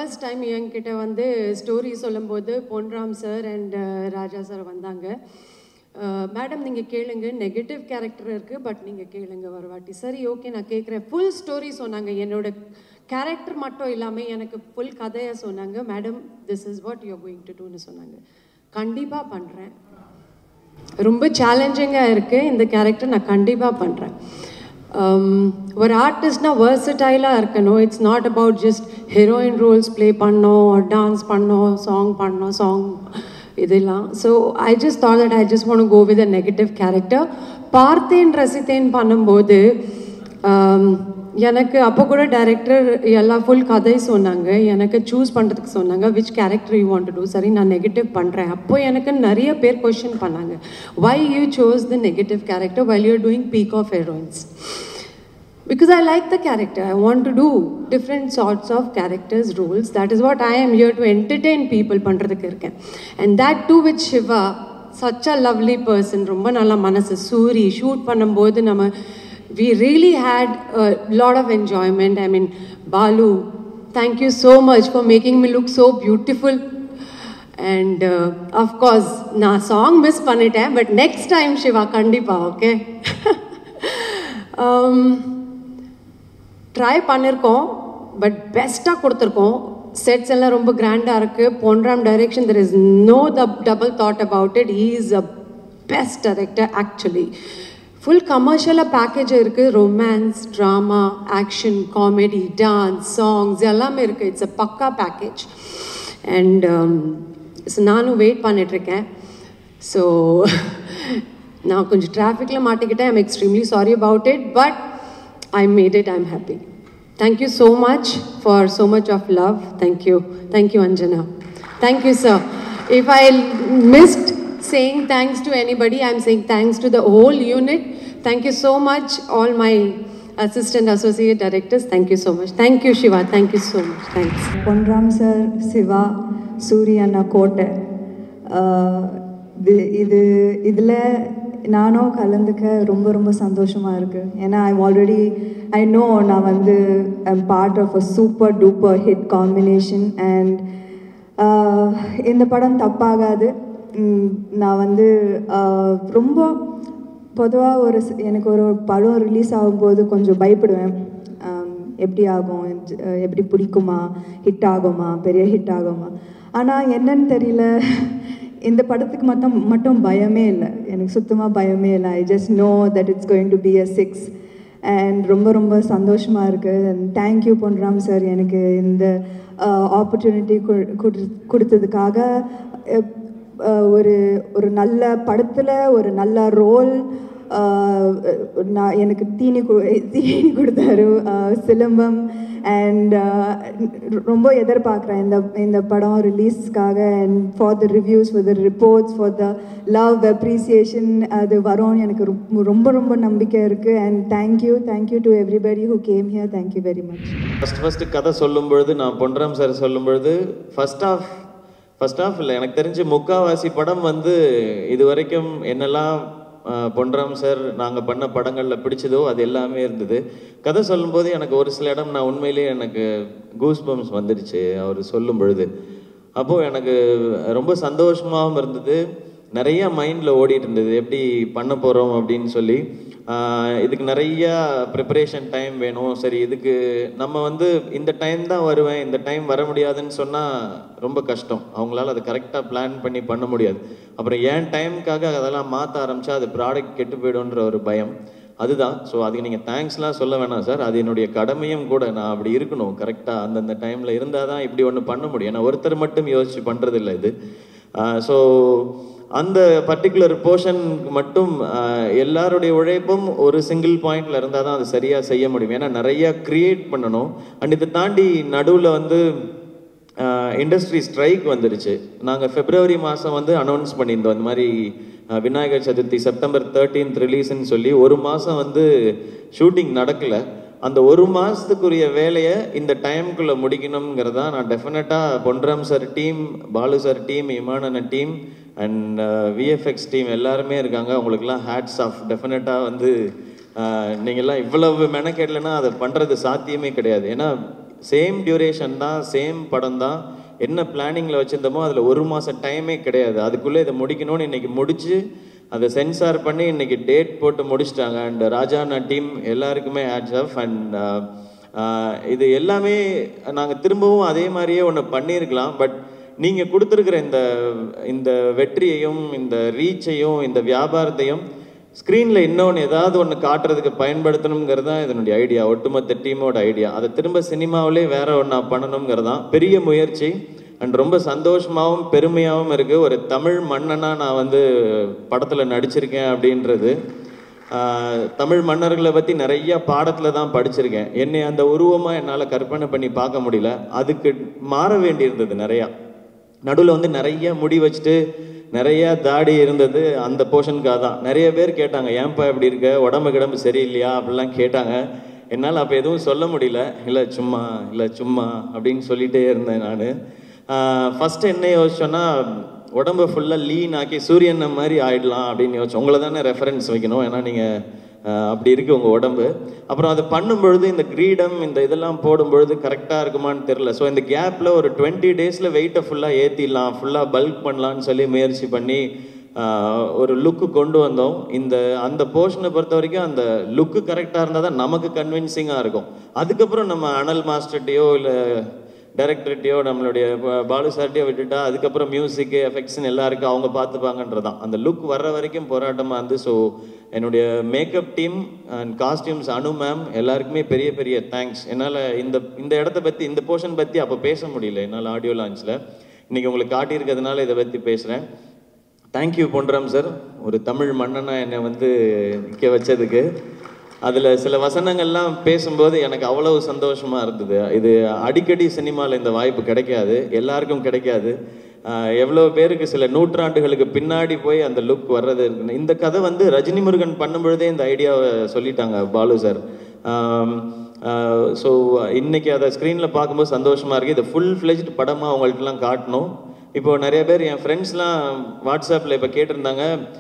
First time என்கிட்ட வந்து story சொல்லும்போது Ponram sir and Raja sir வந்தாங்க மேடம் நீங்கள் கேளுங்க நெகட்டிவ் கேரக்டர் இருக்குது பட் நீங்கள் கேளுங்க ஒரு வாட்டி சரி ஓகே நான் கேட்குறேன் ஃபுல் ஸ்டோரி சொன்னாங்க என்னோட கேரக்டர் மட்டும் இல்லாமல் எனக்கு ஃபுல் கதையை சொன்னாங்க madam this is what you going to டூன்னு சொன்னாங்க கண்டிப்பாக பண்ணுறேன் ரொம்ப சேலஞ்சிங்காக இருக்குது இந்த கேரக்டர் நான் கண்டிப்பாக பண்ணுறேன் ஒரு ஆர்டிஸ்ட்னா வேர்சடைலாக இருக்கணும் it's not about just heroine roles play பண்ணோம் டான்ஸ் பண்ணோம் சாங் பண்ணோம் சாங் இதெல்லாம் so I just thought that I just want go with a negative character பார்த்தேன் ரசித்தேன் பண்ணும்போது எனக்கு அப்போ கூட டைரக்டர் எல்லா ஃபுல் கதை சொன்னாங்க எனக்கு சூஸ் பண்ணுறதுக்கு சொன்னாங்க which character you want to do சரி நான் நெகட்டிவ் பண்ணுறேன் அப்போ எனக்கு நிறைய பேர் கொஷின் பண்ணாங்க why you chose the negative character while you're doing peak of heroines because I like the character. I want to do different sorts of characters, roles. That is what I am here to entertain people பண்றதுக்கு இருக்கேன் and that too with Shiva such a lovely person ரொம்ப நல்ல மனசு Suri shoot பண்ணும்போது நம்ம we really had a lot of enjoyment I mean Balu thank you so much for making me look so beautiful and uh, of course நான் song miss பண்ணிட்டேன் but next time Siva கண்டிப்பா okay try பண்ணியிருக்கோம் but பெஸ்ட்டாக கொடுத்துருக்கோம் sets எல்லாம் ரொம்ப கிராண்டாக இருக்குது Ponram direction there is no the double thought about it he is a best director actually full கமர்ஷியலாக பேக்கேஜ் இருக்குது romance drama action comedy dance songs எல்லாமே இருக்குது it's a pakka package and so நானும் வெயிட் பண்ணிகிட்ருக்கேன் ஸோ நான் கொஞ்சம் டிராஃபிக்கில் மாட்டிக்கிட்டேன் I'm extremely sorry about it but I made it, I'm happy. Thank you so much for so much of love. Thank you. Thank you, Anjana. Thank you, sir. If I missed saying thanks to anybody, I'm saying thanks to the whole unit. Thank you so much, all my assistant associate directors. Thank you so much. Thank you, Shiva. Thank you so much. Thanks. Ponram sir Siva Soori அண்ணா கோட்டை ஆஹ் இது இது இதில் நானும் கலந்துக்க ரொம்ப ரொம்ப சந்தோஷமாக இருக்குது ஏன்னா ஐ ஆல்ரெடி ஐ நோ நான் வந்து I'm part of a super duper hit combination and இந்த படம் தப்பாகாது உம், நான் வந்து ஆஹ் ரொம்ப பொதுவாக ஒரு ஸ்- எனக்கு ஒரு படம் ரிலீஸ் ஆகும்போது கொஞ்சம் பயப்படுவேன் ஆம், எப்படி ஆகும் ஜ- எப்படி பிடிக்குமா ஹிட் ஆகுமா பெரிய ஹிட் ஆகுமா ஆனால் என்னன்னு தெரியல இந்த படத்துக்கு மட்டும் மட்டும் பயமே இல்லை எனக்கு சுத்தமாக பயமே இல்லை I just know that it's going to be a six and ரொம்ப ரொம்ப சந்தோஷமாக இருக்குது அண்ட் தேங்க்யூ பொன்ராம் சார் எனக்கு இந்த ஆப்பர்ச்சுனிட்டி கொடுத்ததுக்காக அஹ், அஹ், ஒரு ஒரு நல்ல படத்தில் ஒரு நல்ல ரோல் நான் எனக்கு தீனி கு தீனி கொடுத்தாரு அஹ், சிலம்பம் அண்ட் ரொம்ப எதிர்பார்க்குறேன் இந்த இந்த படம் ரிலீஸ்க்காக and for the reviews for the reports for the love appreciation அது வரும்னு எனக்கு ரொம்ப ரொம்ப ரொம்ப நம்பிக்கை இருக்குது and thank you thank you to everybody who came here thank you very much first first கதை சொல்லும் பொழுது நான் பொன்ராம் சார் சொல்லும் பொழுது ஃபர்ஸ்ட் ஆஃப் ஃபர்ஸ்ட் ஆஃப் இல்லை எனக்கு தெரிஞ்சு முக்காவாசி படம் வந்து இது வரைக்கும் என்னெல்லாம் ஆஹ், பொன்ராம் சார் நாங்கள் பண்ண படங்களில் பிடிச்சதோ அது எல்லாமே இருந்தது கதை சொல்லும்போது எனக்கு ஒரு சில இடம் நான் உண்மையிலேயே எனக்கு கூஸ் பம்ஸ் வந்துடுச்சு அவர் சொல்லும் பொழுது அப்போது எனக்கு ரொம்ப சந்தோஷமாகவும் இருந்தது நிறைய மைண்டில் ஓடிட்டு இருந்தது எப்படி பண்ண போகிறோம் அப்படின்னு சொல்லி ஆஹ் இதுக்கு நிறைய ப்ரிப்பரேஷன் டைம் வேணும் சரி இதுக்கு நம்ம வந்து இந்த டைம் தான் வருவேன் இந்த டைம் வர முடியாதுன்னு சொன்னால் ரொம்ப கஷ்டம் அவங்களால அதை கரெக்டாக பிளான் பண்ணி பண்ண முடியாது அப்புறம் ஏன் டைமுக்காக அதெல்லாம் மாற்ற ஆரம்பிச்சா அது ப்ராடக்ட் கெட்டு போயிடும்ன்ற ஒரு பயம் அதுதான் ஸோ அதுக்கு நீங்கள் தேங்க்ஸ்லாம் சொல்ல வேணாம் சார் அது என்னுடைய கடமையும் கூட நான் அப்படி இருக்கணும் கரெக்டாக அந்தந்த டைமில் இருந்தால் தான் இப்படி ஒன்று பண்ண முடியும் ஏன்னா ஒருத்தர் மட்டும் யோசிச்சு பண்ணுறதில்ல இது ஸோ அந்த பர்டிகுலர் போர்ஷனுக்கு மட்டும் ஆஹ், எல்லாருடைய உழைப்பும் ஒரு சிங்கிள் பாயிண்ட்ல இருந்தால் தான் அது சரியாக செய்ய முடியும் ஏன்னா நிறைய கிரியேட் பண்ணணும் அண்ட் இதை தாண்டி நடுவில் வந்து இண்டஸ்ட்ரி ஸ்ட்ரைக் வந்துருச்சு நாங்கள் பிப்ரவரி மாதம் வந்து அனௌன்ஸ் பண்ணியிருந்தோம் இந்த மாதிரி ஆஹ், விநாயகர் சதுர்த்தி செப்டம்பர் தேர்ட்டீன்த் ரிலீஸ்ன்னு சொல்லி ஒரு மாதம் வந்து ஷூட்டிங் நடக்கலை அந்த ஒரு மாதத்துக்குரிய வேலையை இந்த டைமுக்குள்ளே முடிக்கணுங்கிறதா நான் டெஃபினட்டாக Ponram sir team Balu sir team இமானன டீம் அண்ட் விஎஃப்எக்ஸ் டீம் எல்லாருமே இருக்காங்க அவங்களுக்குலாம் ஹேட்ஸ் ஆஃப் டெஃபினட்டாக வந்து ஆஹ், நீங்கெல்லாம் இவ்வளவு மெனக்கெடலைன்னா அதை பண்ணுறது சாத்தியமே கிடையாது ஏன்னா சேம் டியூரேஷன் தான் சேம் படம் தான் என்ன பிளானிங்கில் வச்சுருந்தோமோ அதில் ஒரு மாதம் டைமே கிடையாது அதுக்குள்ளே இதை முடிக்கணும்னு இன்னைக்கு முடிச்சு அதை சென்சார் பண்ணி இன்னைக்கு டேட் போட்டு முடிச்சிட்டாங்க அண்ட் ராஜானா டீம் எல்லாருக்குமே ஹேட்ஸ் ஆஃப் அண்ட் இது எல்லாமே நாங்கள் திரும்பவும் அதே மாதிரியே ஒன்று பண்ணியிருக்கலாம் பட் நீங்கள் கொடுத்துருக்கிற இந்த இந்த வெற்றியையும் இந்த ரீச்சையும் இந்த வியாபாரத்தையும் ஸ்க்ரீனில் இன்னொன்று ஏதாவது ஒன்று காட்டுறதுக்கு பயன்படுத்தணுங்கிறது தான் இதனுடைய ஐடியா ஒட்டுமொத்த டீமோட ஐடியா அதை திரும்ப சினிமாவிலே வேற ஒன்றா பண்ணணுங்கிறது தான் பெரிய முயற்சி அண்ட் ரொம்ப சந்தோஷமாகவும் பெருமையாகவும் இருக்குது ஒரு தமிழ் மன்னனாக நான் வந்து படத்தில் நடிச்சிருக்கேன் அப்படின்றது ஆஹ், தமிழ் மன்னர்களை பற்றி நிறைய பாடத்தில் தான் படிச்சிருக்கேன் என்னை அந்த உருவமாக என்னால் கற்பனை பண்ணி பார்க்க முடியல அதுக்கு மாற வேண்டியிருந்தது நிறையா நடுவில் வந்து நிறைய முடி வச்சுட்டு நிறைய தாடி இருந்தது அந்த போர்ஷனுக்காக தான் நிறைய பேர் கேட்டாங்க ஏன்பா இப்படி இருக்க உடம்பு கிடம்பு சரியில்லையா அப்படிலாம் கேட்டாங்க என்னால் அப்போ எதுவும் சொல்ல முடியல இல்லை சும்மா இல்லை சும்மா அப்படின்னு சொல்லிட்டே இருந்தேன் நான் ஃபஸ்ட்டு என்ன யோசிச்சோன்னா உடம்பு ஃபுல்லாக லீன் ஆக்கி சூரியன் மாதிரி ஆயிடலாம் அப்படின்னு யோசிச்சோம் உங்களை தானே ரெஃபரன்ஸ் வைக்கணும் ஏன்னா நீங்கள் ஆஹ் அப்படி இருக்கு உங்க உடம்பு அப்புறம் அதை பண்ணும்பொழுது இந்த கிரீடம் இந்த இதெல்லாம் போடும்பொழுது கரெக்டாக இருக்குமான்னு தெரில ஸோ இந்த கேப்ல ஒரு டுவெண்ட்டி டேஸ்ல வெயிட்டை ஃபுல்லாக ஏற்றிடலாம் ஃபுல்லாக பல்க் பண்ணலான்னு சொல்லி முயற்சி பண்ணி ஆஹ் ஒரு லுக்கு கொண்டு வந்தோம் இந்த அந்த போர்ஷனை பொறுத்த வரைக்கும் அந்த லுக்கு கரெக்டாக இருந்தால் தான் நமக்கு கன்வின்சிங்காக இருக்கும் அதுக்கப்புறம் நம்ம அனல் மாஸ்டர்கிட்டயோ இல்லை டைரக்டர்கிட்டயோ நம்மளுடைய ப- பாலு சார்ட்டையோ விட்டுட்டா அதுக்கப்புறம் மியூசிக்கு எஃபெக்ட்ஸ்னு எல்லாருக்கும் அவங்க பார்த்துப்பாங்கன்றதான் அந்த லுக் வர்ற வரைக்கும் போராட்டமாக இருந்து ஸோ என்னுடைய makeup team and costumes Anu ma'am எல்லாருக்குமே பெரிய பெரிய தேங்க்ஸ் என்னால் இந்த இந்த இடத்த பற்றி இந்த போர்ஷன் பற்றி அப்போ பேச முடியல என்னால் ஆடியோ லான்ச்சில் இன்னைக்கு உங்களுக்கு காட்டியிருக்கிறதுனால இதை பற்றி பேசுகிறேன் தேங்க்யூ பொன்ராம் சார் ஒரு தமிழ் மன்னனா என்னை வந்து நிற்க வச்சதுக்கு அதில் சில வசனங்கள்லாம் பேசும்போது எனக்கு அவ்வளவு சந்தோஷமாக இருந்தது இது அடிக்கடி சினிமாவில் இந்த வாய்ப்பு கிடைக்காது எல்லாருக்கும் கிடைக்காது ஆஹ் எவ்வளோ பேருக்கு சில நூற்றாண்டுகளுக்கு பின்னாடி போய் அந்த லுக் வர்றது இருக்குன்னு இந்த கதை வந்து ரஜினி முருகன் பண்ணும்பொழுதே இந்த ஐடியாவை சொல்லிட்டாங்க பாலு சார் ஸோ இன்னைக்கு அதை ஸ்க்ரீனில் பார்க்கும்போது சந்தோஷமாக இருக்குது இது ஃபுல் ஃப்ளெஜ்டு படமாக அவங்கள்ட்டலாம் காட்டணும் இப்போ நிறைய பேர் என் ஃப்ரெண்ட்ஸ்லாம் வாட்ஸ்அப்பில் இப்போ கேட்டிருந்தாங்க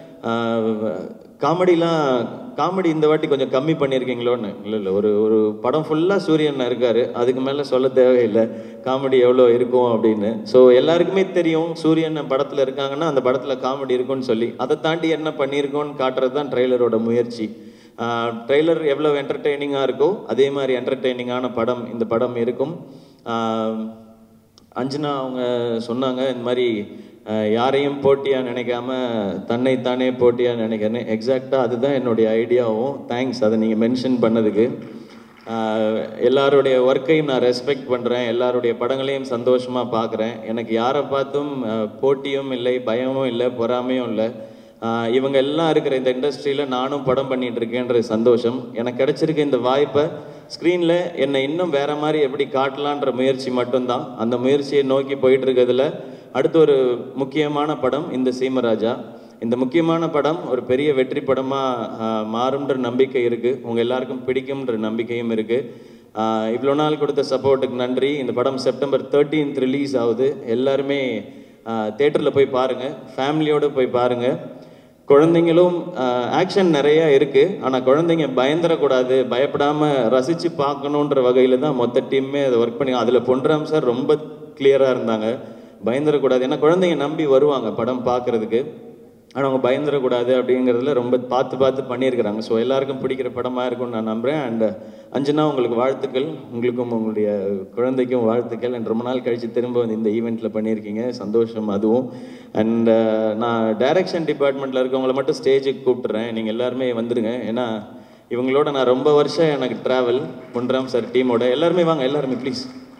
காமெடிலாம் காமெடி இந்த வாட்டி கொஞ்சம் கம்மி பண்ணியிருக்கீங்களோன்னு இல்லை இல்லை ஒரு ஒரு படம் ஃபுல்லாக சூரியன் இருக்காரு அதுக்கு மேலே சொல்ல தேவையில்லை காமெடி எவ்வளோ இருக்கும் அப்படின்னு ஸோ எல்லாருக்குமே தெரியும் சூரியன் படத்தில் இருக்காங்கன்னா அந்த படத்தில் காமெடி இருக்கும்னு சொல்லி அதை தாண்டி என்ன பண்ணியிருக்கோன்னு காட்டுறது தான் ட்ரெய்லரோட முயற்சி ட்ரெய்லர் எவ்வளோ என்டர்டெய்னிங்காக இருக்கோ அதே மாதிரி என்டர்டெய்னிங்கான படம் இந்த படம் இருக்கும் ஆஹ் அஞ்சனா அவங்க சொன்னாங்க இந்த மாதிரி அஹ், யாரையும் போட்டியா நினைக்காம தன்னைத்தானே போட்டியா நினைக்கிறேன் எக்ஸாக்டாக அதுதான் என்னுடைய ஐடியாவும் தேங்க்ஸ் அதை நீங்கள் மென்ஷன் பண்ணதுக்கு அஹ், எல்லாருடைய ஒர்க்கையும் நான் ரெஸ்பெக்ட் பண்ணுறேன் எல்லாருடைய படங்களையும் சந்தோஷமாக பார்க்குறேன் எனக்கு யாரை பார்த்தும் அஹ், போட்டியும் இல்லை பயமும் இல்லை பொறாமையும் இல்லை ஆஹ் இவங்க எல்லாம் இருக்கிற இந்த இண்டஸ்ட்ரியில் நானும் படம் பண்ணிட்டு இருக்கேன்ற சந்தோஷம் எனக்கு கிடைச்சிருக்க இந்த வாய்ப்பை ஸ்க்ரீனில் என்னை இன்னும் வேற மாதிரி எப்படி காட்டலான்ற முயற்சி மட்டும்தான் அந்த முயற்சியை நோக்கி போயிட்டு இருக்கிறதுல அடுத்து ஒரு முக்கியமான படம் இந்த சீமராஜா இந்த முக்கியமான படம் ஒரு பெரிய வெற்றி படமாக மாறும்ன்ற நம்பிக்கை இருக்குது உங்கள் எல்லாருக்கும் பிடிக்கும்ன்ற நம்பிக்கையும் இருக்குது இவ்வளோ நாள் கொடுத்த சப்போர்ட்டுக்கு நன்றி இந்த படம் செப்டம்பர் தேர்ட்டீன்த் ரிலீஸ் ஆகுது எல்லாருமே தேட்டரில் போய் பாருங்கள் ஃபேமிலியோடு போய் பாருங்கள் குழந்தைங்களும் ஆக்ஷன் நிறைய இருக்குது ஆனால் குழந்தைங்க பயந்துடக்கூடாது பயப்படாமல் ரசித்து பார்க்கணுன்ற வகையில் தான் மொத்த டீமே அதை ஒர்க் பண்ணி அதில் பொன்ராம் சார் ரொம்ப கிளியராக இருந்தாங்க பயந்துடக்கூடாது ஏன்னா குழந்தைங்க நம்பி வருவாங்க படம் பார்க்குறதுக்கு ஆனால் அவங்க பயந்துடக்கூடாது அப்படிங்கிறதுல ரொம்ப பார்த்து பார்த்து பண்ணியிருக்கிறாங்க ஸோ எல்லாருக்கும் பிடிக்கிற படமாக இருக்கும்னு நான் நம்புகிறேன் அண்ட் அஞ்சனா உங்களுக்கு வாழ்த்துக்கள் உங்களுக்கும் உங்களுடைய குழந்தைக்கும் வாழ்த்துக்கள் அண்ட் ரொம்ப நாள் கழித்து திரும்ப வந்து இந்த ஈவெண்ட்டில் பண்ணியிருக்கீங்க சந்தோஷம் அதுவும் அண்ட் நான் டைரக்ஷன் டிபார்ட்மெண்ட்டில் இருக்கவங்கள மட்டும் ஸ்டேஜுக்கு கூப்பிட்டுறேன் நீங்கள் எல்லாருமே வந்துடுங்க ஏன்னா இவங்களோட நான் ரொம்ப வருஷம் எனக்கு ட்ராவல் பொன்ராம் சார் டீமோட எல்லாருமே வாங்க எல்லாருமே ப்ளீஸ்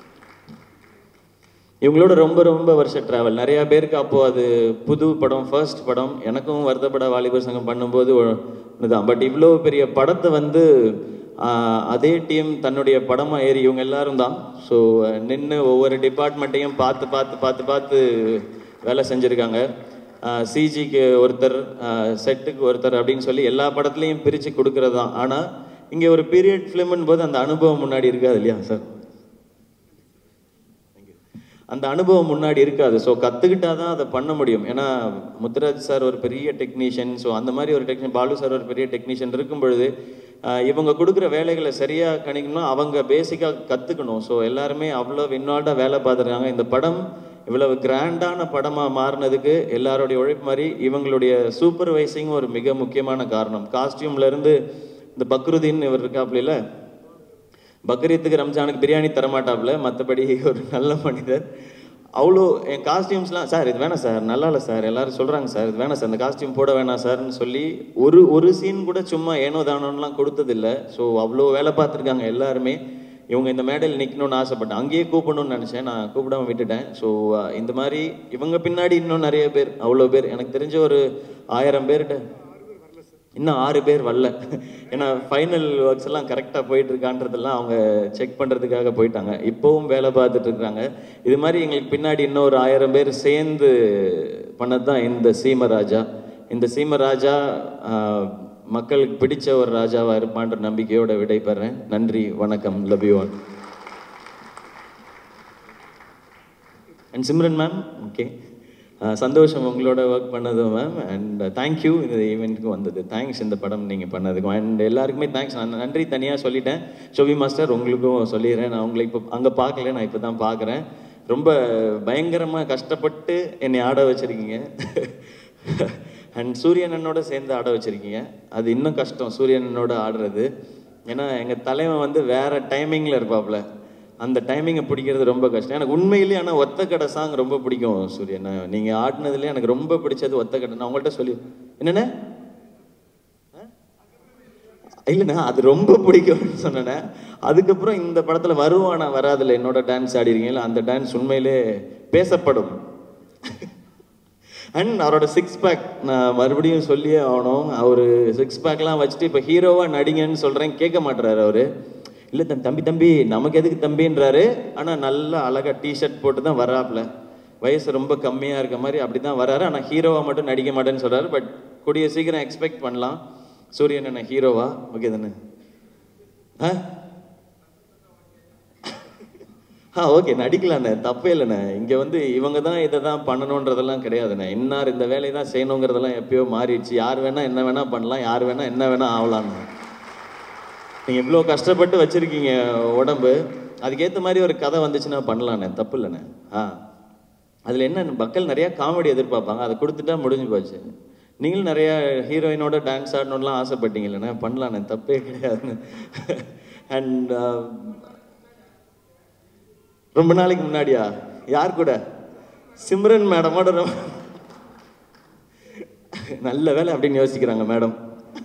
இவங்களோட ரொம்ப ரொம்ப வருஷ ட்ராவல் நிறைய பேருக்கு அப்போ அது புது படம் ஃபர்ஸ்ட் படம் எனக்கும் வருத்தப்பட வாலிபர் சங்கம் பண்ணும்போது இதுதான் பட் இவ்வளோ பெரிய படத்தை வந்து ஆஹ், அதே டீம் தன்னுடைய படமாக ஏறி இவங்க எல்லாரும் தான் ஸோ நின்று ஒவ்வொரு டிபார்ட்மெண்ட்டையும் பார்த்து பார்த்து பார்த்து பார்த்து வேலை செஞ்சுருக்காங்க சிஜிக்கு ஒருத்தர் செட்டுக்கு ஒருத்தர் அப்படின்னு சொல்லி எல்லா படத்துலையும் பிரித்து கொடுக்கறது தான் ஆனால் இங்கே ஒரு பீரியட் ஃபிலிம்னு போது அந்த அனுபவம் முன்னாடி இருக்காது இல்லையா சார் அந்த அனுபவம் முன்னாடி இருக்காது ஸோ கற்றுக்கிட்டா தான் அதை பண்ண முடியும் ஏன்னா முத்துராஜ் சார் ஒரு பெரிய டெக்னீஷியன் ஸோ அந்த மாதிரி ஒரு டெக்னீஷியன் பாலு சார் ஒரு பெரிய டெக்னீஷியன் இருக்கும் பொழுது ஆஹ் இவங்க கொடுக்குற வேலைகளை சரியாக கணிக்கணும்னா அவங்க பேசிக்காக கற்றுக்கணும் ஸோ எல்லாருமே அவ்வளோ இன்வால்வ்டாக வேலை பார்த்துருக்காங்க இந்த படம் இவ்வளவு கிராண்டான படமாக மாறினதுக்கு எல்லாருடைய உழைப்பு மாதிரி இவங்களுடைய சூப்பர்வைசிங் ஒரு மிக முக்கியமான காரணம் காஸ்டியூம்ல இருந்து இந்த பக்ருதீன் இவர் இருக்காப்புல பக்ரீத்துக்கு ரம்ஜானுக்கு பிரியாணி தரமாட்டாப்புல மற்றபடி ஒரு நல்ல மனிதர் அவ்வளோ என் காஸ்டியூம்ஸ்லாம் சார் இது வேணாம் சார் நல்லா இல்லை சார் எல்லாரும் சொல்கிறாங்க சார் இது வேணாம் சார் இந்த காஸ்டியூம் போட வேணாம் சார்னு சொல்லி ஒரு ஒரு சீன் கூட சும்மா ஏனோ தானோன்னுலாம் கொடுத்ததில்ல ஸோ அவ்வளோ வேலை பார்த்துருக்காங்க எல்லாருமே இவங்க இந்த மேடையில் நிற்கணும்னு ஆசைப்பட்டேன் அங்கேயே கூப்பிடணும்னு நினச்சேன் நான் கூப்பிடாம விட்டுட்டேன் ஸோ இந்த மாதிரி இவங்க பின்னாடி இன்னும் நிறைய பேர் அவ்வளோ பேர் எனக்கு தெரிஞ்ச ஒரு ஆயிரம் பேர்கிட்ட இன்னும் ஆறு பேர் வரல ஏன்னா ஃபைனல் ஒர்க்ஸ் எல்லாம் கரெக்டாக போயிட்டு இருக்கான்றதெல்லாம் அவங்க செக் பண்ணுறதுக்காக போயிட்டாங்க இப்போவும் வேலை பார்த்துட்டு இருக்காங்க இது மாதிரி எங்களுக்கு பின்னாடி இன்னொரு ஆயிரம் பேர் சேர்ந்து பண்ணது தான் இந்த சீமராஜா இந்த சீமராஜா ஆஹ், மக்களுக்கு பிடிச்ச ஒரு ராஜாவாக இருப்பான்ற நம்பிக்கையோட விடைபெறேன் நன்றி வணக்கம் love you all and Simran ma'am okay சந்தோஷம் உங்களோட ஒர்க் பண்ணதும் மேம் அண்ட் தேங்க்யூ இந்த ஈவெண்ட்டுக்கு வந்தது தேங்க்ஸ் இந்த படம் நீங்கள் பண்ணதுக்கும் அண்ட் எல்லாருக்குமே தேங்க்ஸ் நான் நன்றி தனியாக சொல்லிட்டேன் ஷோபி மாஸ்டர் உங்களுக்கும் சொல்லிடுறேன் நான் உங்களை இப்போ அங்கே பார்க்கல நான் இப்போ தான் பார்க்குறேன் ரொம்ப பயங்கரமாக கஷ்டப்பட்டு என்னை ஆட வச்சுருக்கீங்க அண்ட் சூரியனனோட சேர்ந்து ஆட வச்சுருக்கீங்க அது இன்னும் கஷ்டம் சூரியனனோட ஆடுறது ஏன்னா எங்கள் தலைவன் வந்து வேற டைமிங்கில் இருப்பாப்புல அந்த டைமிங்கை பிடிக்கிறது ரொம்ப கஷ்டம் எனக்கு உண்மையிலேயே ஆனால் ஒத்தக்கடை சாங் ரொம்ப பிடிக்கும் சூரியன் நீங்கள் ஆடினதுலேயே எனக்கு ரொம்ப பிடிச்சது ஒத்தக்கடை நான் உங்கள்கிட்ட சொல்லி என்னண்ணே இல்லைண்ணா அது ரொம்ப பிடிக்கும்னு சொன்னேன் அதுக்கப்புறம் இந்த படத்தில் வருவானா வராதுல என்னோட டான்ஸ் ஆடிருக்கீங்களா அந்த டான்ஸ் உண்மையிலே பேசப்படும் அண்ட் அவரோட சிக்ஸ் பேக் நான் மறுபடியும் சொல்லியே ஆகணும் அவர் சிக்ஸ் பேக்லாம் வச்சுட்டு இப்போ ஹீரோவாக நடிங்கன்னு சொல்கிறேன் கேட்க மாட்டுறாரு அவர் இல்லை தம் தம்பி தம்பி நமக்கு எதுக்கு தம்பின்றாரு ஆனால் நல்லா அழகாக டிஷர்ட் போட்டு தான் வராப்புல வயசு ரொம்ப கம்மியாக இருக்க மாதிரி அப்படி தான் வராரு ஆனால் ஹீரோவாக மட்டும் நடிக்க மாட்டேன்னு சொல்கிறாரு பட் கூடிய சீக்கிரம் எக்ஸ்பெக்ட் பண்ணலாம் சூரியன் என்ன ஹீரோவா ஓகே தானே ஆ ஆ ஓகே நடிக்கலாண்ணே தப்பே இல்லைண்ணே இங்கே வந்து இவங்க தான் இதை தான் பண்ணணுன்றதெல்லாம் கிடையாதுண்ணே இன்னார் இந்த வேலையை தான் செய்யணுங்கிறதெல்லாம் எப்பயோ மாறிடுச்சு யார் வேணால் என்ன வேணால் பண்ணலாம் யார் வேணால் என்ன வேணால் ஆகலான்னு நீங்கள் இவ்வளோ கஷ்டப்பட்டு வச்சுருக்கீங்க உடம்பு அதுக்கேற்ற மாதிரி ஒரு கதை வந்துச்சுன்னா பண்ணலாண்ணே தப்பு இல்லைண்ணே ஆ அதில் என்ன மக்கள் நிறையா காமெடி எதிர்பார்ப்பாங்க அதை கொடுத்துட்டா முடிஞ்சு போச்சு நீங்களும் நிறைய ஹீரோயினோட டான்ஸ் ஆடணும்லாம் ஆசைப்பட்டீங்களேண்ணே பண்ணலாண்ணே தப்பே கிடையாதுன்னு அண்ட் ரொம்ப நாளைக்கு முன்னாடியா யார் கூட சிம்ரன் மேடமோட ரொம்ப நல்ல வேலை அப்படின்னு யோசிக்கிறாங்க மேடம்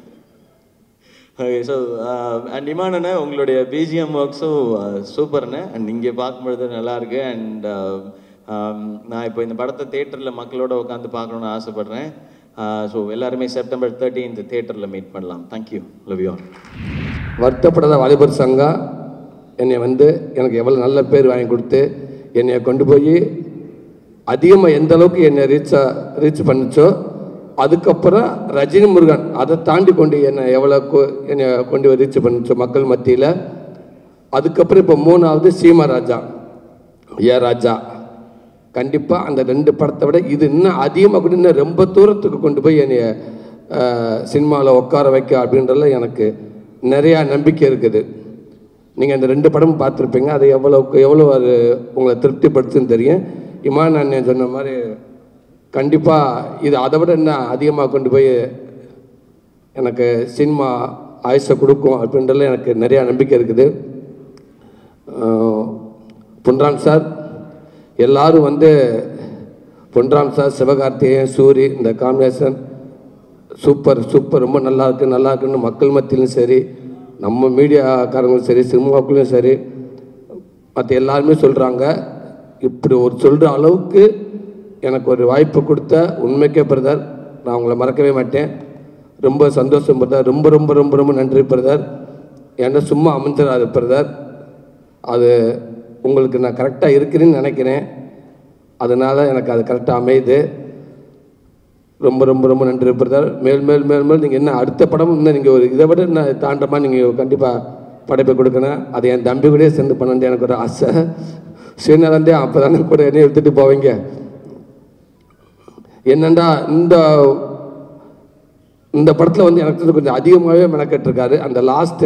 ஸோ அண்ட் இமானண்ணே உங்களுடைய பிஜிஎம் ஒர்க்ஸும் சூப்பர்ண்ணே அண்ட் இங்கே பார்க்கும்பொழுது நல்லா இருக்கு அண்ட் நான் இப்போ இந்த படத்தை தேட்டரில் மக்களோட உட்காந்து பார்க்கணுன்னு ஆசைப்பட்றேன் ஸோ எல்லாருமே செப்டம்பர் தேர்ட்டீன்த் தேட்டரில் மீட் பண்ணலாம் thank you love you Varuthapadatha Valibar சங்கம் என்னை வந்து எனக்கு எவ்வளோ நல்ல பேர் வாங்கி கொடுத்து என்னை கொண்டு போய் அதிகமாக எந்த அளவுக்கு என்னை ரீச்சா ரீச் பண்ணுச்சோ அதுக்கப்புறம் ரஜினி முருகன் அதை தாண்டி கொண்டு என்னை எவ்வளோ கொ- என்னை கொண்டு போய் ரீச் பண்ணுச்சோ மக்கள் மத்தியில் அதுக்கப்புறம் இப்போ மூணாவது சீமா ராஜா ஏ ராஜா கண்டிப்பாக அந்த ரெண்டு படத்தை விட இது இன்னும் அதிகமாக கூட இன்னும் ரொம்ப தூரத்துக்கு கொண்டு போய் என்னைய சினிமாவில் உட்கார வைக்க அப்படின்றதுல எனக்கு நிறையா நம்பிக்கை இருக்குது நீங்கள் அந்த ரெண்டு படமும் பார்த்துருப்பீங்க அது எவ்வளோக்கு எவ்வளோ அது உங்களை திருப்திப்படுத்துன்னு தெரியும் இமான் அண்ணன் சொன்ன மாதிரி கண்டிப்பாக இது அதை விட இன்னும் அதிகமாக கொண்டு போய் எனக்கு சினிமா ஆயுசை கொடுக்கும் அப்படின்றதுல எனக்கு நிறையா நம்பிக்கை இருக்குது ஆஹ் பொன்ராம் சார் எல்லாரும் வந்து பொன்ராம் சார் சிவகார்த்திகேயன் சூரி இந்த காம்பினேஷன் சூப்பர் சூப்பர் ரொம்ப நல்லா இருக்கு நல்லா இருக்குன்னு மக்கள் மத்தியிலும் சரி நம்ம மீடியாக்காரங்களும் சரி சினிமாக்குள்ளேயும் சரி மற்ற எல்லாருமே சொல்கிறாங்க இப்படி ஒரு சொல்கிற அளவுக்கு எனக்கு ஒரு வாய்ப்பு கொடுத்த உண்மைக்கே பிரதர் நான் உங்களை மறக்கவே மாட்டேன் ரொம்ப சந்தோஷம் பிரதர் ரொம்ப ரொம்ப ரொம்ப ரொம்ப நன்றி பிரதர் ஏன்னா சும்மா அமைஞ்சிடாது பிரதர் அது உங்களுக்கு நான் கரெக்டாக இருக்கிறேன்னு நினைக்கிறேன் அதனால் எனக்கு அது கரெக்டாக அமையுது ரொம்ப ரொம்ப ரொம்ப நன்றி பிரதர் மேல் மேல் மேல் மேல் நீங்கள் என்ன அடுத்த படம் இன்னும் நீங்கள் ஒரு இதை விட என்ன தாண்டமா நீங்கள் கண்டிப்பாக படைப்பை கொடுக்கணும் அதை என் தம்பி கூடயே சேர்ந்து பண்ண எனக்கு ஒரு ஆசை ஸ்ரீநாதந்தே அப்போ தானே கூட என்னையும் எடுத்துகிட்டு போவீங்க என்னண்டா இந்த இந்த படத்தில் வந்து எனக்கு தெரிஞ்சு கொஞ்சம் அதிகமாகவே மெனக்கெட்டிருக்காரு அந்த லாஸ்ட்டு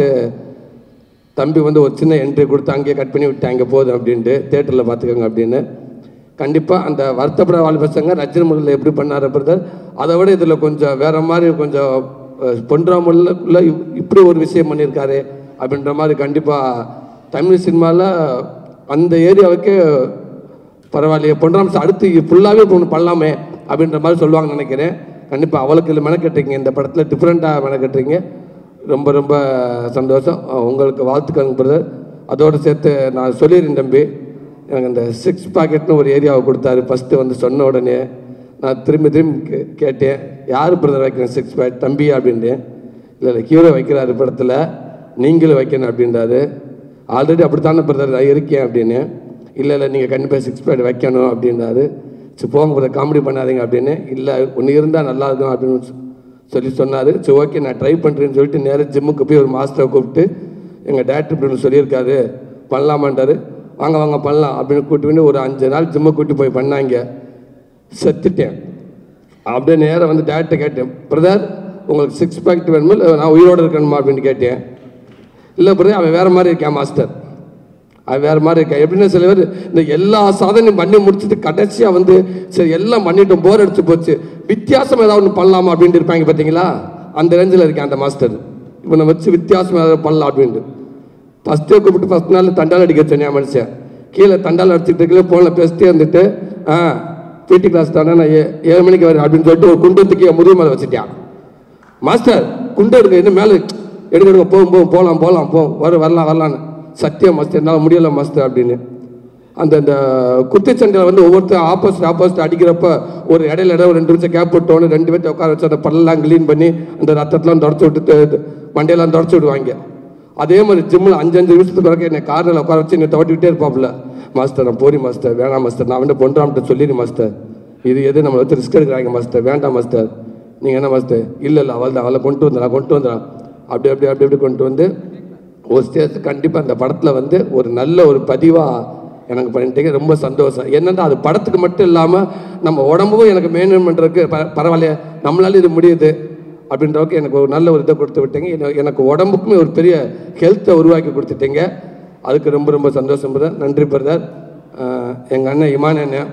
தம்பி வந்து ஒரு சின்ன என்ட்ரி கொடுத்து அங்கேயே கட் பண்ணி விட்டு அங்கே போதும் அப்படின்ட்டு தேட்டரில் பார்த்துக்கோங்க அப்படின்னு கண்டிப்பாக அந்த வருத்தப்பட வாழ் பசங்க ரஜினி முறையில் எப்படி பண்ணார் பிரதர் அதை விட இதில் கொஞ்சம் வேற மாதிரி கொஞ்சம் பொன்றாமல்ல இப்படி ஒரு விஷயம் பண்ணியிருக்காரு அப்படின்ற மாதிரி கண்டிப்பாக தமிழ் சினிமாவில் அந்த ஏரியாவுக்கு பரவாயில்லையே பொன்ராம்ஸ் அடுத்து ஃபுல்லாகவே ஒன்று பண்ணலாமே அப்படின்ற மாதிரி சொல்லுவாங்கன்னு நினைக்கிறேன் கண்டிப்பாக அவளுக்கு இல்லை மெனக்கட்டுறீங்க இந்த படத்தில் டிஃப்ரெண்ட்டாக மெனக்கட்டுறீங்க ரொம்ப ரொம்ப சந்தோஷம் அஹ் உங்களுக்கு வாழ்த்துக்கள் பிரதர் அதோடு சேர்த்து நான் சொல்லிடுறேன் தம்பி எனக்கு இந்த சிக்ஸ் பாக்கெட்னு ஒரு ஏரியாவை கொடுத்தாரு ஃபஸ்ட்டு வந்து சொன்ன உடனே நான் திரும்பி திரும்பி கே- கேட்டேன் யார் பிரதர் வைக்கிறேன் சிக்ஸ் பேக் தம்பி அப்படின்ட்டேன் இல்லை இல்லை ஹீரோ வைக்கிறாரு படத்தில் நீங்களும் வைக்கணும் அப்படின்றாரு ஆல்ரெடி அப்படித்தானே பிரதர் நான் இருக்கேன் அப்படின்னு இல்லை இல்லை நீங்கள் கண்டிப்பாக சிக்ஸ் பேட் வைக்கணும் அப்படின்றாரு சரி போங்க பிரதர் காமெடி பண்ணாதீங்க அப்படின்னு இல்லை ஒன்று இருந்தால் நல்லா இருக்கும் அப்படின்னு சொ- சொல்லி சொன்னார் சரி ஓகே நான் ட்ரை பண்ணுறேன்னு சொல்லிட்டு நேராக ஜிம்முக்கு போய் ஒரு மாஸ்டரை கூப்பிட்டு எங்கள் டேரக்டர் இப்படி ஒன்று சொல்லியிருக்காரு பண்ணலாமான்றாரு வாங்க வாங்க பண்ணலாம் அப்படின்னு கூட்டி வந்து ஒரு அஞ்சு நாள் ஜிம்மை கூட்டி போய் பண்ணாங்க செத்துட்டேன் அப்படியே நேராக வந்து டேரக்டர் கேட்டேன் பிரதர் உங்களுக்கு சிக்ஸ் பேக் வேணுமா இல்லை நான் உயிரோடு இருக்கணுமா அப்படின்னு கேட்டேன் இல்லை பிரதர் அவன் வேற மாதிரி இருக்கான் மாஸ்டர் அவன் வேற மாதிரி இருக்கான் எப்படின்னா சில பேர் இந்த எல்லா சாதனையும் பண்ணி முடிச்சுட்டு கடைசியாக வந்து சரி எல்லாம் பண்ணிட்டோம் போர் அடிச்சு போச்சு வித்தியாசம் ஏதாவது ஒன்று பண்ணலாமா அப்படின்ட்டு இருப்பாங்க பார்த்தீங்களா அந்த ரேஞ்சில் இருக்கேன் அந்த மாஸ்டர் இவனை வச்சு வித்தியாசம் ஏதாவது பண்ணலாம் அப்படின்ட்டு ஃபஸ்ட்டே கூப்பிட்டு ஃபஸ்ட் நாள் தண்டால் அடிக்க சொன்னேன் மனுஷன் கீழே தண்டால் அடிச்சுட்டு இருக்கல ஃபோனில் பேசிட்டே இருந்துட்டு ஆ பிடி கிளாஸ் தானே நான் ஏ ஏழு மணிக்கு வரேன் அப்படின்னு சொல்லிட்டு ஒரு குண்டு தூக்கி என் முதுகு மேலே வச்சுட்டான் மாஸ்டர் குண்டு எடுங்க இன்னும் மேலே எடுங்க எடுங்க போகும் போகும் போகலாம் போகலாம் போ வர வரலாம் வரலான்னு சத்தியம் மாஸ்டர் என்னால் முடியல மாஸ்டர் அப்படின்னு அந்த இந்த குத்துச்சண்டையில் வந்து ஒவ்வொருத்தரும் ஆப்போசிட் ஆப்போசிட் அடிக்கிறப்ப ஒரு இடையில இடம் ஒரு ரெண்டு நிமிஷம் கேப் விட்டோன்னு ரெண்டு பேர்த்த உட்கார வச்சு அந்த பல்லெல்லாம் க்ளீன் பண்ணி அந்த ரத்தத்தெல்லாம் தொடச்சி விட்டு த- மண்டையெல்லாம் தொடச்சி விடுவாங்க அதே மாதிரி ஜிம்மில் அஞ்சு அஞ்சு நிமிஷத்துக்கு வரைக்கும் என்னை காரில் உட்கார வச்சு என்னை தவட்டிக்கிட்டே இருப்பாப்புல மாஸ்டர் நான் போரி மாஸ்டர் வேணாம் மாஸ்டர் நான் வந்து பொன்றாம்கிட்ட சொல்லிடு மாஸ்டர் இது எது நம்ம வச்சு ரிஸ்க் எடுக்கிறாங்க மாஸ்டர் வேண்டாம் மாஸ்டர் நீங்கள் என்ன மாஸ்டர் இல்லை இல்லை அவள் தான் அவளை கொண்டு வந்துடலாம் கொண்டு வந்துடலாம் அப்படி அப்படி அப்படி அப்படி கொண்டு வந்து ஒரு ஸ்டேஜ் கண்டிப்பாக அந்த படத்தில் வந்து ஒரு நல்ல ஒரு பதிவாக எனக்கு பண்ணிட்டீங்க ரொம்ப சந்தோஷம் என்னன்னா அது படத்துக்கு மட்டும் இல்லாமல் நம்ம உடம்பும் எனக்கு மெயின்டைன் பண்ணுறதுக்கு ப பரவாயில்லையே நம்மளால இது முடியுது அப்படின்றவுக்கு எனக்கு ஒரு நல்ல ஒரு இதை கொடுத்து விட்டீங்க எனக்கு- எனக்கு உடம்புக்குமே ஒரு பெரிய ஹெல்த்தை உருவாக்கி கொடுத்துட்டீங்க அதுக்கு ரொம்ப ரொம்ப சந்தோஷம் பிரதர் நன்றி பிரதர் எங்கள் அண்ணன் இமான் அண்ணன்